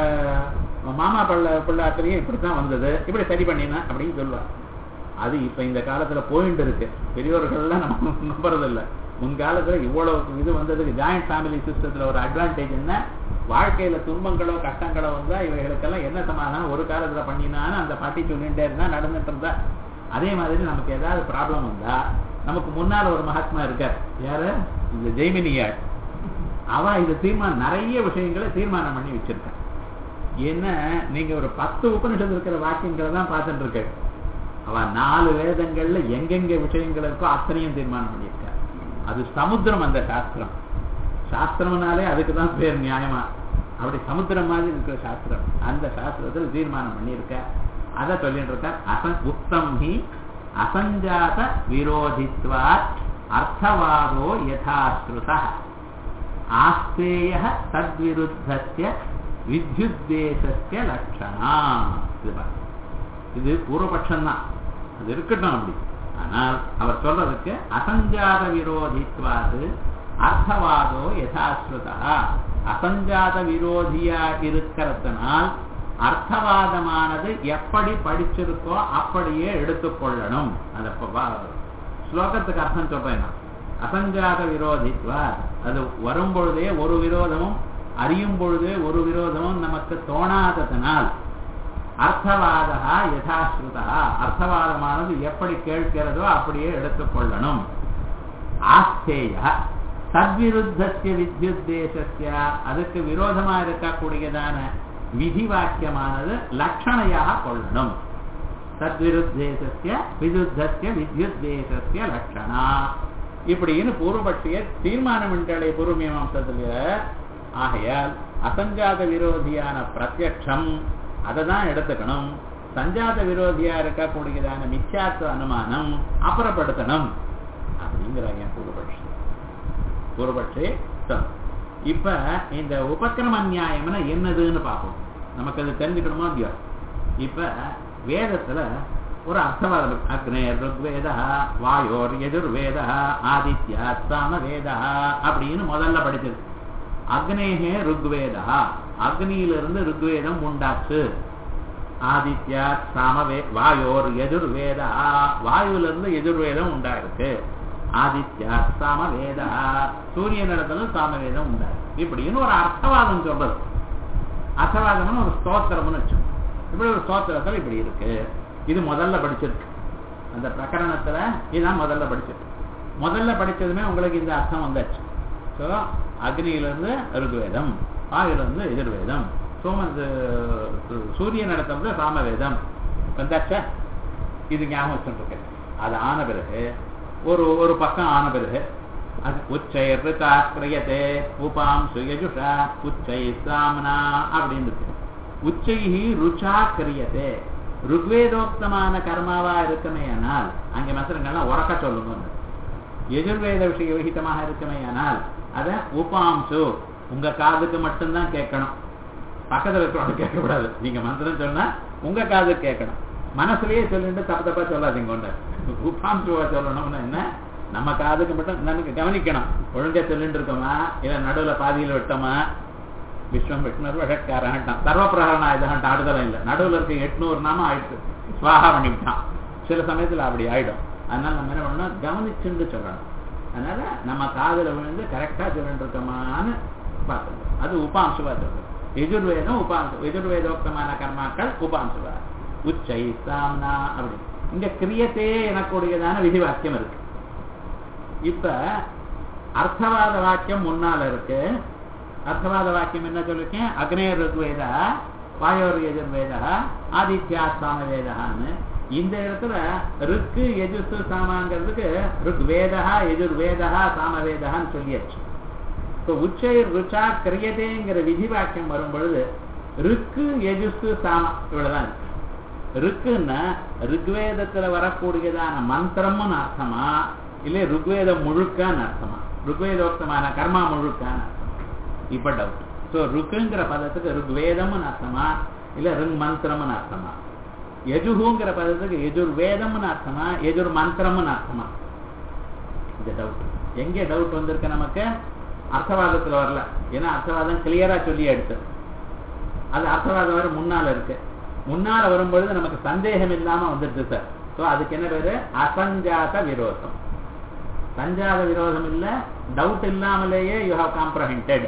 மாமா பள்ள பிள்ளாத்திலையும் இப்படித்தான் வந்தது இப்படி சரி பண்ணினா அப்படின்னு சொல்லுவா அது இப்ப இந்த காலத்துல போயிட்டு இருக்கு பெரியவர்கள்லாம் நம்ம நம்புறது இல்லை முன்காலத்துல இவ்வளவு இது வந்ததுக்கு ஜாயிண்ட் ஃபேமிலி சிஸ்டத்துல ஒரு அட்வான்டேஜ் என்ன வாழ்க்கையில துன்பங்களோ கஷ்டங்களோ வந்தா இவைகளுக்கெல்லாம் என்ன சமாதானம் ஒரு காலத்துல பண்ணினான்னு அந்த பாட்டி சொல்லிட்டே இருந்தா நடந்துட்டு இருந்தா அதே மாதிரி நமக்கு ஏதாவது ப்ராப்ளம் வந்தா நமக்கு முன்னால ஒரு மகாத்மா இருக்கார் யாரு இந்த ஜெய்மினியார் அவ இது தீர்மானம் நிறைய விஷயங்களை தீர்மானம் பண்ணி வச்சிருக்கேன் என்ன நீங்க ஒரு பத்து உபனிஷத்து இருக்கிற வாக்கியங்களை தான் பார்த்துட்டு இருக்க அவ நாலு வேதங்கள்ல எங்கெங்க விஷயங்கள் இருக்கோ அத்தனையும் தீர்மானம் பண்ணியிருக்கார் அது சமுத்திரம் அந்த சாஸ்திரம் சாஸ்திரம்னாலே அதுக்கு தான் பேர் நியாயமா அப்படி சமுத்திரம் மாதிரி இருக்கிற சாஸ்திரம் அந்த சாஸ்திரத்தில் தீர்மானம் பண்ணியிருக்க அதை சொல்லிட்டு இருக்க அசன் உத்தம் ஹி அசஞ்சாத விரோதித்வா அர்த்தவாதோ யதாஸ்ருத ஆஸ்தேய தத்விருத்தஸ்ய வித்யுத்தேசஸ்ய லட்சணா இது பாருங்க. இது பூர்வபட்சம் தான் அது இருக்கட்டும் அப்படி ஆனால் அவர் சொல்றதுக்கு அசஞ்சாத விரோதித்வாது அர்த்தவாதோ யதாஸ்ருதா அசஞ்சாத விரோதியா இருக்கிறதுனால் அர்த்தவாதமானது எப்படி படிச்சிருக்கோ அப்படியே எடுத்துக்கொள்ளணும் அந்த ப- வா- ஸ்லோகத்துக்கு அர்த்தம் சொல்றேன் நான் அசஞ்சாத விரோதித்வா அது வரும் பொழுதே ஒரு விரோதமும் அறியும் பொழுதே ஒரு விரோதமும் நமக்கு தோணாததனால் அர்த்தவாதா யதாஸ்ருதா அர்த்தவாதமானது எப்படி கேட்கிறதோ அப்படியே எடுத்துக்கொள்ளணும் ஆஸ்தேய தத்விருத்தஸ்ய வித்யுத்தேசஸ்ய அதுக்கு விரோதமா இருக்கக்கூடியதான விதி வாக்கியமானது லட்சணையாக கொள்ளணும் தத்விருத்தேசஸ்ய விருத்தஸ்ய வித்யுத்தேசஸ்ய லட்சணா இப்படின்னு பூர்வபட்சிய தீர்மானம் என்றாலே பூர்வ மீமாம்சத்துல ஆகையால் அசஞ்சாத விரோதியான பிரத்யக்ஷம் அதை தான் எடுத்துக்கணும் சஞ்சாத விரோதியா இருக்கக்கூடியதான மிச்சாத்துவ அனுமானம் அப்புறப்படுத்தணும் அப்படிங்கிறாங்க பூர்வபட்சி பூர்வபட்சி சொல். இப்ப இந்த உபக்கிரம நியாயம்னா என்னதுன்னு பார்ப்போம் நமக்கு அது தெரிஞ்சுக்கணுமோ இல்லையோ இப்ப வேதத்துல ஒரு அர்த்தவாதம் இருக்கு. அக்னேர் ருக்வேதா வாயோர் எதிர்வேதா ஆதித்யா சாமவேதா அப்படின்னு முதல்ல படிச்சது அக்னேகே ருக்வேதா அக்னியிலிருந்து ருக்வேதம் உண்டாச்சு ஆதித்யா சாமவே வாயோர் எதிர்வேதா வாயுவிலிருந்து எதிர்வேதம் உண்டாயிருக்கு ஆதித்யா சாமவேதா சூரியனிடத்துல சாமவேதம் உண்டாயிருக்கு இப்படின்னு ஒரு அர்த்தவாதம் சொல்றது அர்த்தவாதம்னு ஒரு ஸ்தோத்திரம்னு வச்சோம் இப்படி ஒரு ஸ்தோத்திரத்துல இப்படி இருக்கு இது முதல்ல படிச்சிருக்கு அந்த பிரகரணத்துல இதுதான் முதல்ல படிச்சிருக்கு முதல்ல படிச்சதுமே உங்களுக்கு இந்த அர்த்தம் வந்தாச்சு ஸோ அக்னியிலிருந்து ருக்வேதம் வாயுலேருந்து எதிர்வேதம் சோம சூரியன் நடத்துறது சாமவேதம் வந்தாச்சா இது ஞாபகம் வச்சுருக்கேன் அது ஆன பிறகு ஒரு ஒரு பக்கம் ஆன பிறகு அது உச்சை ரிதா கிரியதே உபாம் சுயஜுஷா உச்சை சாமனா அப்படின்னு இருக்கு உச்சைஹி ருச்சா கிரியதே ருக்வேதோக்தமான கர்மாவா இருக்குமே ஆனால் அங்கே மந்திரங்கள்லாம் உறக்க சொல்லுங்க எதிர்வேத விஷய விகிதமாக இருக்குமே ஆனால் அதை உபாம்சு உங்க காதுக்கு மட்டும்தான் கேட்கணும் பக்கத்துல இருக்கிறவங்க கேட்கக்கூடாது நீங்க மந்திரம் சொன்னா உங்க காது கேட்கணும் மனசுலயே சொல்லிட்டு தப்பு தப்பா சொல்லாதீங்க கொண்ட உபாம்சுவா சொல்லணும்னு என்ன நம்ம காதுக்கு மட்டும் நமக்கு கவனிக்கணும் ஒழுங்கா சொல்லிட்டு இருக்கோமா இல்ல நடுவுல பாதியில விட்டோமா விஸ்வம் விஷ்ணு வழக்காரன்ட்டான் சர்வப்பிரகரணா இதான்ட்டான் அடுத்தலாம் இல்லை நடுவுல இருக்க எட்நூறு நாம ஆயிடுச்சு சுவாகா பண்ணிவிட்டான் சில சமயத்துல அப்படி ஆயிடும் அதனால நம்ம என்ன பண்ணணும் கவனிச்சுன்னு சொல்லணும் அதனால நம்ம காதுல விழுந்து கரெக்டா சொல்லிட்டு இருக்கோமான்னு பார்க்கணும் அது உபாம்சுவா சொல்றது எதிர்வேதம் உபாம்சு எதிர்வேதோக்தமான கர்மாக்கள் உபாம்சுவா உச்சை சாம்னா அப்படி இங்க கிரியத்தே எனக்கூடியதான விதி வாக்கியம் இருக்கு இப்ப அர்த்தவாத வாக்கியம் முன்னால இருக்கு அர்த்தவாத வாக்கியம் என்ன சொல்லிருக்கேன் அக்னேய ருக்வேதா வாயோர் எதிர்வேதா ஆதித்யா சாமவேதான்னு இந்த இடத்துல ருக்கு எஜுசு சாமாங்கிறதுக்கு ருக் வேதா எதிர்வேதா சாமவேதான்னு சொல்லியாச்சு இப்போ உச்சை ருச்சா கிரியதேங்கிற விதி வாக்கியம் வரும் பொழுது ருக்கு எஜுசு சாம இவ்வளவுதான் இருக்கு ருக்குன்னா ருக்வேதத்துல வரக்கூடியதான மந்திரம்னு அர்த்தமா இல்லை ருக்வேதம் முழுக்கான்னு அர்த்தமா ருக்வேதோக்தமான கர்மா முழுக்கான்னு அர்த்தம் இப்ப டவுட் ஸோ ருக்குங்கிற பதத்துக்கு ருக்வேதம்னு அர்த்தமா இல்ல ருங் மந்திரம்னு அர்த்தமா எஜுகுங்கிற பதத்துக்கு எஜுர் வேதம்னு அர்த்தமா எஜுர் மந்திரம்னு அர்த்தமா இது டவுட் எங்கே டவுட் வந்திருக்கு நமக்கு அர்த்தவாதத்துல வரல ஏன்னா அர்த்தவாதம் கிளியரா சொல்லி எடுத்தது அது அர்த்தவாதம் வர முன்னால இருக்கு முன்னால வரும்பொழுது நமக்கு சந்தேகம் இல்லாம வந்துடுது சார் ஸோ அதுக்கு என்ன பேரு அசஞ்சாத விரோதம் சஞ்சாத விரோதம் இல்ல டவுட் இல்லாமலேயே you have comprehended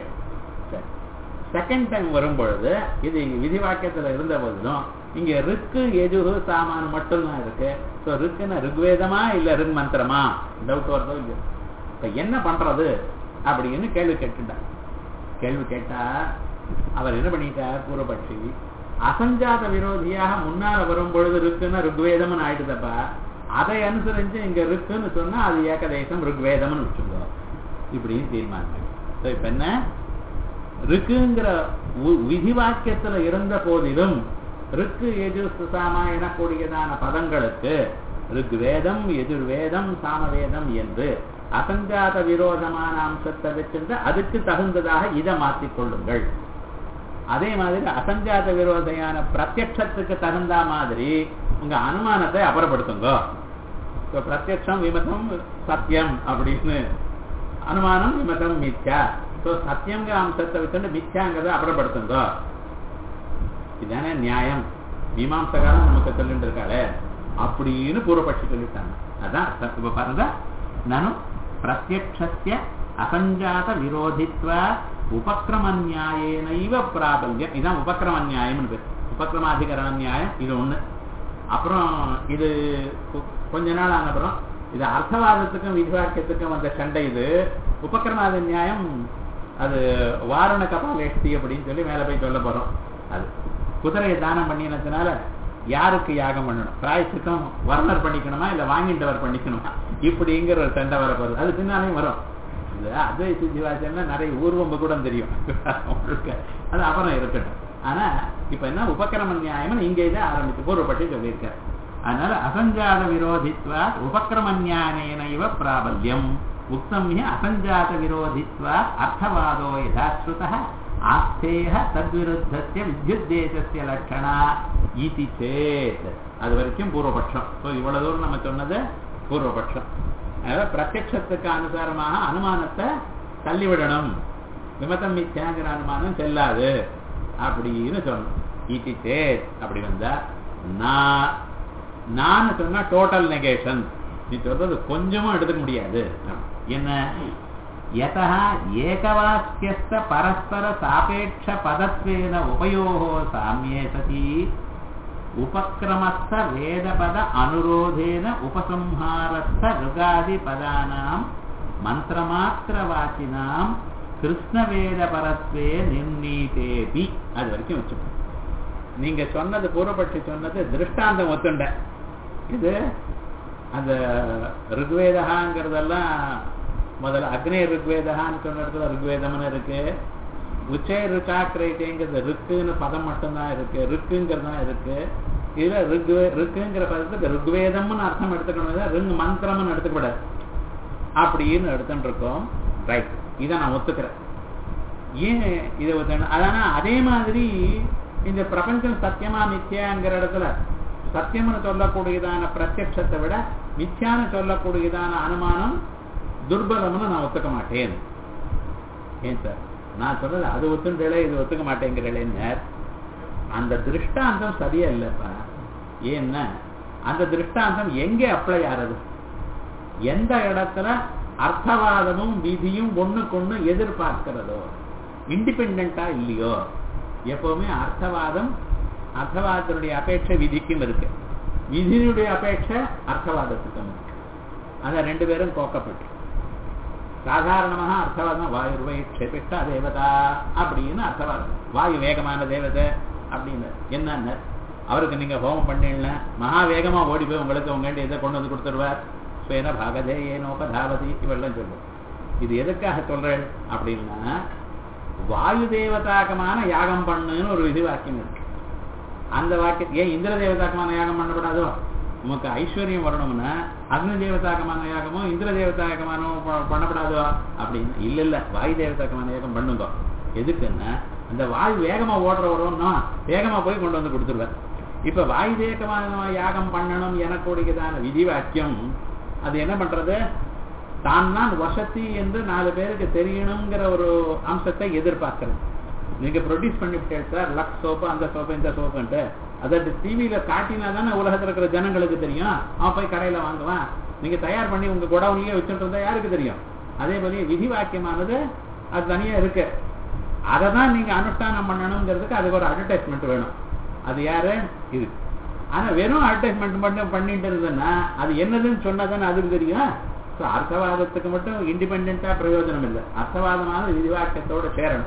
second time வரும்பொழுது இது விதி வாக்கியத்துல இருந்த போதிலும் இங்க ருக்கு எஜுகு சாமான் மட்டும்தான் இருக்கு ஸோ ருக்குன்னா ருக்வேதமா இல்ல ருக் மந்திரமா டவுட் வருதோ இல்லையோ இப்ப என்ன பண்றது அப்படின்னு கேள்வி கேட்டுட்டார் கேள்வி கேட்டா அவர் என்ன பண்ணிட்டார் பூர்வபட்சி அசஞ்சாத விரோதியாக முன்னால வரும் பொழுது இருக்குன்னா ருக்வேதம்னு ஆயிடுதப்பா அதை அனுசரிச்சு இங்க இருக்குன்னு சொன்னா அது ஏகதேசம் ருக்வேதம்னு வச்சுக்கோ இப்படின்னு தீர்மானம் So, இப்ப என்ன ருக்குங்கிற உ- விதி வாக்கியத்துல இருந்த போதிலும் ருக்கு எஜுர் சாமா எனக்கூடியதான பதங்களுக்கு ருக்வேதம் எதிர்வேதம் சாமவேதம் என்று அசஞ்சாத விரோதமான அம்சத்தை வச்சிருந்து அதுக்கு தகுந்ததாக இதை மாற்றிக் கொள்ளுங்கள் அதே மாதிரி அசஞ்சாத விரோதையான பிரத்யட்சத்துக்கு தகுந்த மாதிரி உங்க அனுமானத்தை அப்புறப்படுத்துங்க இப்ப பிரத்யட்சம் விமதம் சத்தியம் அப்படின்னு அனுமானம் விமதம் மித்யா ஸோ சத்தியங்கிற அம்சத்தை வச்சுட்டு மித்யாங்கிறத அப்புறப்படுத்துங்க இதானே நியாயம் மீமாம்சகாரம் நமக்கு சொல்லிட்டு இருக்காளே அப்படின்னு பூர்வபட்சி சொல்லிட்டாங்க அதான் அர்த்தம். இப்ப பாருங்க நானும் பிரத்யக்ஷஸ்ய அசஞ்சாத விரோதித்வ உபக்கிரம நியாயேனைவ பிராபல்யம் இதான் உபக்கிரம நியாயம்னு பேர் உபக்கிரமாதிகரண நியாயம் இது ஒண்ணு அப்புறம் இது கொ- கொஞ்ச நாள் ஆன அப்புறம் இது அர்த்தவாதத்துக்கும் விதிவாக்கியத்துக்கும் வந்த சண்டை இது உபக்கிரமாதி நியாயம் அது வாரண கபாலேஷ்டி அப்படின்னு சொல்லி மேல போய் சொல்ல போறோம் அது குதிரையை தானம் பண்ணினதுனால யாருக்கு யாகம் பண்ணணும் பிராயசித்தம் வர்ணர் பண்ணிக்கணுமா இல்ல வாங்கிட்டவர் பண்ணிக்கணுமா இப்படிங்கிற ஒரு சண்டை வர போகுது அது பின்னாலையும் வரும் இது அத்வை சித்திவாசன்னா நிறைய ஊர்வம்பு கூட தெரியும் உங்களுக்கு அது அப்புறம் இருக்கட்டும் ஆனா இப்ப என்ன உபக்கிரம நியாயம் இங்க இதை ஆரம்பிச்சு பூர்வப்பட்டு சொல்லியிருக்காரு அதனால அசஞ்சாத விரோதித்வா உபக்கிரம நியாயேன இவ பிராபல்யம் உக்தம் ஹி அசஞ்சாத விரோதித்வா அர்த்தவாதோ யதாஸ்ருத ஆஸ்தேய தத்விருத்தஸ்ய வித்யுத்தேசஸ்ய லட்சணா இதி சேத் அது வரைக்கும் பூர்வபட்சம் ஸோ இவ்வளவு தூரம் நம்ம சொன்னது பூர்வபட்சம் அதனால பிரத்யட்சத்துக்கு அனுசாரமாக அனுமானத்தை தள்ளிவிடணும் விமதம் மித்யாங்கிற அனுமானம் செல்லாது அப்படின்னு சொல்லணும் இதி சேத் அப்படி வந்தா நான் நான் சொன்னா டோட்டல் நெகேஷன் நீ சொல்றது கொஞ்சமும் எடுத்துக்க முடியாது என்ன யதா ஏகவாக்கியஸ்த பரஸ்பர சாபேட்ச பதத்வேன உபயோகோ சாமியே சதி உபக்கிரமஸ்த வேதபத அனுரோதேன உபசம்ஹாரஸ்த ருகாதி பதானாம் மந்திரமாத்திரவாச்சினாம் கிருஷ்ணவேத பரத்வே நிர்ணீதேபி அது வரைக்கும் வச்சுக்கணும் நீங்க சொன்னது பூர்வபட்சி சொன்னது திருஷ்டாந்தம் ஒத்துண்ட இது அந்த ருக்வேதகாங்கிறதெல்லாம் முதல்ல அக்னே ருக்வேதகான்னு சொன்ன இடத்துல ருக்வேதம்னு இருக்கு உச்சை ருக்கா கிரைட்டேங்கிறது ருக்குன்னு பதம் மட்டும்தான் இருக்கு ருக்குங்கிறது தான் இருக்கு இதுல ருக்வே ருக்குங்கிற பதத்துக்கு ருக்வேதம்னு அர்த்தம் எடுத்துக்கணும் ருங் மந்திரம்னு எடுத்துக்கூடாது அப்படின்னு எடுத்துட்டு இருக்கோம் ரைட் இதை நான் ஒத்துக்கிறேன் ஏன் இதை ஒத்துக்கணும் அதானா அதே மாதிரி இந்த பிரபஞ்சம் சத்தியமா மித்யாங்கிற இடத்துல சத்தியம்னு சொல்லக்கூடியதான பிரத்யட்சத்தை விட மித்யான்னு சொல்லக்கூடியதான அனுமானம் துர்பலம்னு நான் ஒத்துக்க மாட்டேன் ஏன் சார் நான் சொல்றது அது ஒத்துன்றே இது ஒத்துக்க மாட்டேங்கிறேன்னு அந்த திருஷ்டாந்தம் சரியா இல்லப்பா ஏன்னா அந்த திருஷ்டாந்தம் எங்கே அப்ளை ஆறது எந்த இடத்துல அர்த்தவாதமும் விதியும் ஒண்ணுக்கொண்ணு எதிர்பார்க்கிறதோ இண்டிபெண்டா இல்லையோ எப்பவுமே அர்த்தவாதம் அர்த்தவாதத்தினுடைய அபேட்சை விதிக்கும் இருக்கு விதியினுடைய அபேட்சை அர்த்தவாதத்துக்கும் இருக்கு அந்த ரெண்டு பேரும் கோக்கப்பட்டு சாதாரணமாக அர்த்தவாதம் வாயுர்வை க்ஷேபிஷ்டா தேவதா அப்படின்னு அர்த்தவாதம் வாயு வேகமான தேவதை அப்படின்னு என்னன்னு அவருக்கு நீங்க ஹோமம் பண்ணல மகா வேகமா ஓடி போய் உங்களுக்கு உங்க இதை கொண்டு வந்து கொடுத்துருவார் ஸ்வேன பாகதே ஏனோபதாவதி இவெல்லாம் சொல்லுவோம் இது எதுக்காக சொல்றேன் அப்படின்னா வாயு தேவதாக்கமான யாகம் பண்ணுன்னு ஒரு விதி வாக்கியம் இருக்கு அந்த வாக்கியம் ஏன் இந்திர தேவதாக்கமான யாகம் பண்ணப்படாதோ உமக்கு ஐஸ்வர்யம் வரணும்னா அக்னி தேவதாக்கமான யாகமோ இந்திர தேவதாக்கமானோ ப- பண்ணப்படாதோ அப்படின்னு இல்ல இல்ல வாயு தேவதாக்கமான யாகம் பண்ணுங்க எதுக்குன்னா அந்த வாயு வேகமா ஓடுற வரும்னா வேகமா போய் கொண்டு வந்து கொடுத்துருவார் இப்ப வாயு தேவமான யாகம் பண்ணணும் எனக்கூடியதான விதி வாக்கியம் அது என்ன பண்றது தான் தான் வசதி என்று நாலு பேருக்கு தெரியணுங்கிற ஒரு அம்சத்தை எதிர்பார்க்கிறது நீங்க ப்ரொடியூஸ் பண்ணிவிட்டேன் சார் லக்ஸ் சோப்பு அந்த சோப்பு இந்த சோப்புன்ட்டு அதை டிவியில காட்டினா தானே உலகத்துல இருக்கிற ஜனங்களுக்கு தெரியும் அவன் போய் கடையில வாங்குவான் நீங்க தயார் பண்ணி உங்க குடவுலயே வச்சுட்டு இருந்தா யாருக்கு தெரியும் அதே போல விதி வாக்கியமானது அது தனியா இருக்கு அதை தான் நீங்க அனுஷ்டானம் பண்ணணுங்கிறதுக்கு அதுக்கு ஒரு அட்வர்டைஸ்மெண்ட் வேணும் அது யாரு இது ஆனா வெறும் அட்வர்டைஸ்மெண்ட் மட்டும் பண்ணிட்டு இருந்ததுன்னா அது என்னதுன்னு சொன்னாதானே அதுக்கு தெரியும் ஸோ அர்த்தவாதத்துக்கு மட்டும் இண்டிபெண்டா பிரயோஜனம் இல்லை அர்த்தவாதமான விதிவாக்கியத்தோட சேரணும்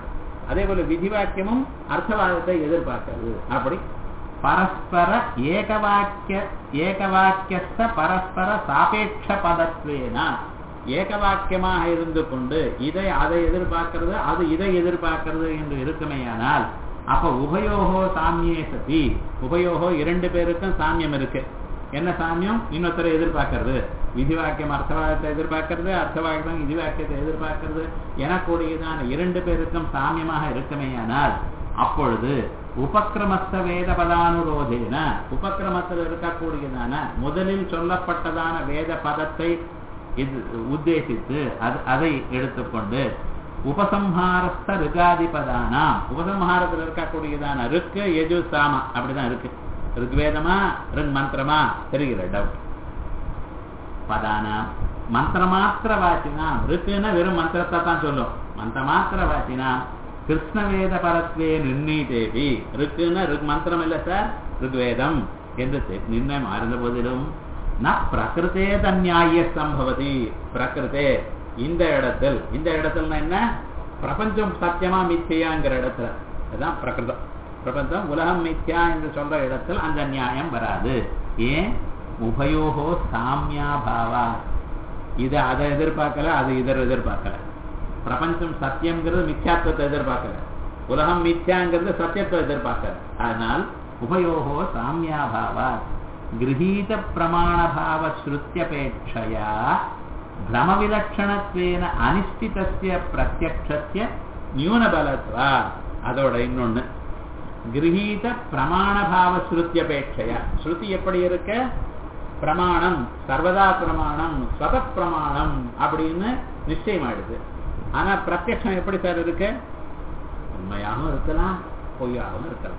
அதே போல விதி வாக்கியமும் அர்த்தவாதத்தை எதிர்பார்க்கிறது அப்படி பரஸ்பர ஏகவாக்கிய ஏகவாக்கியஸ்த பரஸ்பர சாபேட்ச பதத்வேனா ஏகவாக்கியமாக இருந்து கொண்டு இதை அதை எதிர்பார்க்கிறது அது இதை எதிர்பார்க்கிறது என்று இருக்குமேயானால் அப்ப உபயோகோ சாமியே சதி உபயோகோ இரண்டு பேருக்கும் சாமியம் இருக்கு என்ன சாமியம் இன்னொருத்தரை எதிர்பார்க்கறது விதி வாக்கியம் அர்த்தவாதத்தை எதிர்பார்க்கறது அர்த்தவாக்கியம் விதி வாக்கியத்தை எதிர்பார்க்கறது எனக்கூடியதான இரண்டு பேருக்கும் சாமியமாக இருக்குமேயானால் அப்பொழுது உபக்கிரமஸ்த வேத பதானுரோதேன உபக்கிரமத்தில் இருக்கக்கூடியதான முதலில் சொல்லப்பட்டதான வேத பதத்தை இது உத்தேசித்து அது அதை எடுத்துக்கொண்டு உபசம்ஹாரஸ்த ருகாதிபதானாம் உபசம்ஹாரத்தில் இருக்கக்கூடியதான ருக்கு எஜு சாம அப்படிதான் இருக்கு ருக்வேதமா ருங் மந்திரமா தெரிகிற டவுட் பதானாம் மந்திரமாத்திர வாச்சினாம் ருக்குன்னா வெறும் மந்திரத்தை தான் சொல்லும் மந்திரமாத்திர வாச்சினாம் கிருஷ்ணவேத பரத்வே நிர்ணீதேவி ருக்குன்னா ருக் மந்திரம் இல்ல சார் ருக்வேதம் என்று தெ- நிர்ணயம் ஆயிருந்த போதிலும் ந பிரகிருத்தே தன்யாய சம்பவதி பிரகிருத்தே இந்த இடத்தில் இந்த இடத்துலனா என்ன பிரபஞ்சம் சத்தியமா மித்தியாங்கிற இடத்துல அதுதான் பிரகிருதம் பிரபஞ்சம் உலகம் மித்யா என்று சொல்ற இடத்தில் அந்த நியாயம் வராது ஏன் உபயோகோ சாமியாபாவா இது அதை எதிர்பார்க்கல அது இதர் எதிர்பார்க்கல பிரபஞ்சம் சத்தியம்ங்கிறது மித்யாத்வத்தை எதிர்பார்க்கல உலகம் மித்யாங்கிறது சத்தியத்தை எதிர்பார்க்கல அதனால் உபயோகோ சாமியாபாவா கிரகீத பிரமாணபாவ ஸ்ருத்தியபேட்சையா பிரமவிலட்சணத்வேன அனிஷ்டிதஸ்ய பிரத்யக்ஷஸ்ய நியூனபலத்வா அதோட இன்னொன்னு கிரகீத பிரமாணபாவ ஸ்ருத்தியபேட்சையா ஸ்ருதி எப்படி இருக்க பிரமாணம் சர்வதா பிரமாணம் ஸ்வத பிரமாணம் அப்படின்னு நிச்சயமாயிடுது ஆனா பிரத்யக்ஷம் எப்படி சார் இருக்கு உண்மையாகவும் இருக்கலாம் பொய்யாகவும் இருக்கலாம்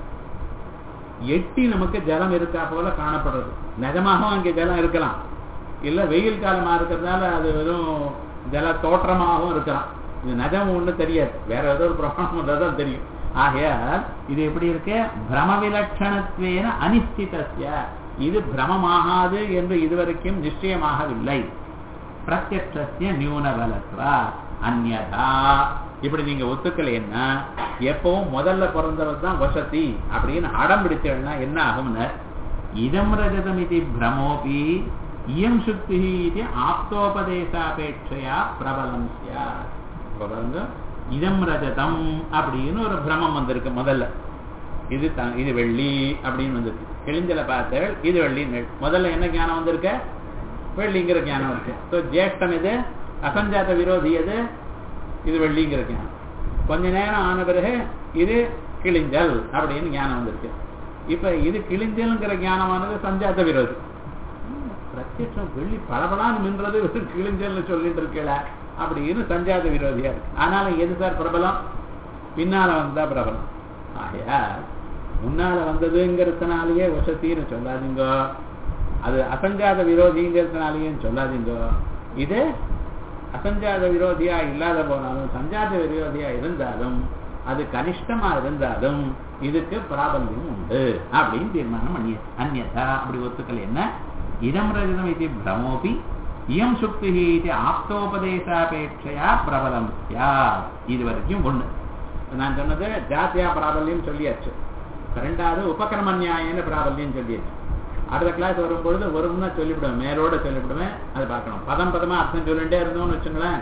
எட்டி நமக்கு ஜலம் இருக்கா போல காணப்படுறது நிஜமாகவும் அங்கே ஜலம் இருக்கலாம் இல்ல வெயில் காலமா இருக்கிறதுனால அது வெறும் ஜல தோற்றமாகவும் இருக்கலாம் இது நிஜம் ஒண்ணு தெரியாது வேற ஏதோ ஒரு பிரமாணம் தான் தெரியும் ஆகையால் இது எப்படி இருக்கு பிரம விலட்சணத்வேன அனிஷ்டிதஸ்ய இது பிரமமாகாது என்று இதுவரைக்கும் நிச்சயமாகவில்லை பிரத்யக்ஷஸ்ய நியூனபலத்வா அந்யதா இப்படி நீங்க ஒத்துக்கலைன்னா எப்பவும் முதல்ல பிறந்தவர் தான் வசதி அப்படின்னு அடம் பிடிச்சா என்ன ஆகும்னு இதம் ரஜதம் இது பிரமோபி இயம் சுத்தி இது ஆப்தோபதேசாபேட்சையா பிரபலம் சியாத். இப்ப பாருங்க இதம் ரஜதம் அப்படின்னு ஒரு பிரமம் வந்திருக்கு முதல்ல இது த- இது வெள்ளி அப்படின்னு வந்திருக்கு கிழிஞ்சல பார்த்தவள் இது வெள்ளி முதல்ல என்ன ஞானம் வந்திருக்க வெள்ளிங்கிற ஞானம் இருக்கு ஸோ ஜேஷ்டம் இது அசஞ்சாத விரோதி எது இது வெள்ளிங்கிற ஞானம் கொஞ்ச நேரம் ஆன பிறகு இது கிழிஞ்சல் அப்படின்னு ஞானம் வந்திருக்கு இப்ப இது கிழிஞ்சல்ங்கிற ஞானமானது சஞ்சாத விரோதி பிரத்யட்சம் வெள்ளி பளபளான்னு மின்றது வெறும் கிழிஞ்சல்னு சொல்லிட்டு இருக்கல அப்படின்னு சஞ்சாத விரோதியா இருக்கு ஆனாலும் எது சார் பிரபலம் பின்னால வந்தா பிரபலம் ஆகையா முன்னால வந்ததுங்கிறதுனாலயே வசத்தின்னு சொல்லாதீங்க அது அசஞ்சாத விரோதிங்கிறதுனாலயே சொல்லாதீங்க இது அசஞ்சாத விரோதியா இல்லாத போனாலும் சஞ்சாத விரோதியா இருந்தாலும் அது கனிஷ்டமா இருந்தாலும் இதுக்கு பிராபல்யம் உண்டு அப்படின்னு தீர்மானம் பண்ணி அந்நதா அப்படி ஒத்துக்கல என்ன இதம் ரஜதம் இது பிரமோபி இயம் சுக்தி இது ஆப்தோபதேசாபேட்சையா பிரபலம் சியாத் இது வரைக்கும் ஒண்ணு நான் சொன்னது ஜாத்தியா பிராபல்யம் சொல்லியாச்சு ரெண்டாவது உபக்கிரம நியாயம்னு பிராபல்யம் சொல்லியாச்சு அடுத்த கிளாஸ் வரும்பொழுது வரும்னா சொல்லிவிடுவேன் மேலோட சொல்லிவிடுவேன் அது பார்க்கணும் பதம் பதமா அர்த்தம் சொல்லிட்டே இருந்தோம்னு வச்சுங்களேன்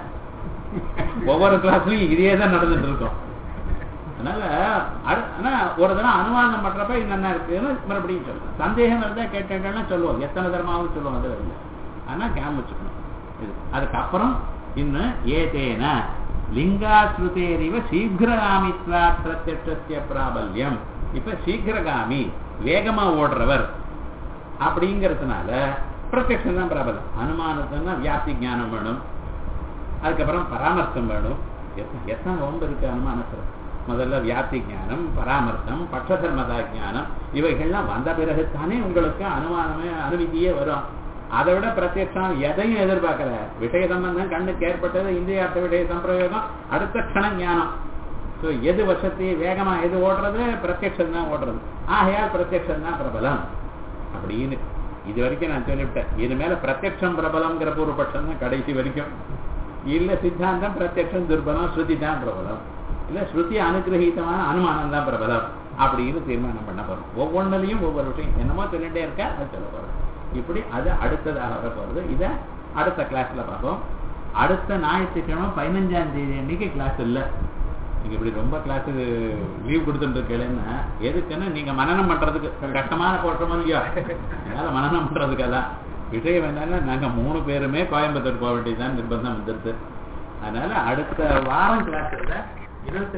ஒவ்வொரு கிளாஸ்லயும் இதே தான் நடந்துட்டு இருக்கும் அதனால அடு- ஆனா ஒரு தடவை அனுமானம் பண்றப்ப என்னென்ன இருக்குன்னு மறுபடியும் சொல்லுவோம் சந்தேகம் இருந்தா கேட்டேன்னா சொல்லுவோம் எத்தனை தரமாவும் சொல்லுவோம் அது இல்லை ஆனா கேம் வச்சுக்கணும் இது அதுக்கப்புறம் இன்னும் ஏதேன லிங்காஸ்ருதேரிவ சீக்கிரகாமித்வா பிரத்யட்சத்திய பிராபல்யம் இப்ப சீக்கிரகாமி வேகமா ஓடுறவர் அப்படிங்கிறதுனால பிரத்யட்சம் தான் பிரபலம் அனுமானத்துன்னா வியாப்தி ஞானம் வேணும் அதுக்கப்புறம் பராமர்த்தம் வேணும் எத்த- எத்தனை ரொம்ப இருக்கு அனுமானத்துல முதல்ல வியாப்தி ஞானம் பராமர்த்தம் பட்சதர்மதா ஞானம் இவைகள்லாம் வந்த பிறகுதானே உங்களுக்கு அனுமானமே அனுமதியே வரும் அதை விட பிரத்யட்சம் எதையும் எதிர்பார்க்கல விஷய சம்பந்தம் கண்ணுக்கு ஏற்பட்டது இந்தியார்த்த விஷய சம்பிரயோகம் அடுத்த க்ஷண ஞானம் ஸோ எது வசதி வேகமா எது ஓடுறது பிரத்யட்சம் தான் ஓடுறது ஆகையால் பிரத்யட்சம் தான் பிரபலம் அப்படின்னு இது வரைக்கும் நான் சொல்லிவிட்டேன் இது மேல பிரத்யட்சம் பிரபலம்ங்கிற பூர்வபட்சம் தான் கடைசி வரைக்கும் இல்ல சித்தாந்தம் பிரத்யட்சம் துர்பலம் ஸ்ருதி தான் பிரபலம் இல்ல ஸ்ருதி அனுகிரகீதமான அனுமானம் தான் பிரபலம் அப்படின்னு தீர்மானம் பண்ண போறோம் ஒவ்வொன்றிலையும் ஒவ்வொரு விஷயம் என்னமோ சொல்லிட்டே இருக்கா அது சொல்ல போறோம் இப்படி அது அடுத்ததாக வர போறது இதை அடுத்த கிளாஸ்ல பார்ப்போம் அடுத்த ஞாயிற்றுக்கிழமை பதினஞ்சாம் தேதி அன்னைக்கு கிளாஸ் இல்லை நீங்க இப்படி ரொம்ப கிளாஸுக்கு லீவ் கொடுத்துட்டு இருக்கேன்னா எதுக்குன்னா நீங்க மனனம் பண்றதுக்கு கஷ்டமான போட்டோமோ இல்லையோ அதனால மனனம் பண்றதுக்கு அதான் விஷயம் என்னன்னா நாங்க மூணு பேருமே கோயம்புத்தூர் போக வேண்டியதுதான் நிர்பந்தம் வந்துருது அதனால அடுத்த வாரம் கிளாஸ் இருபத்தி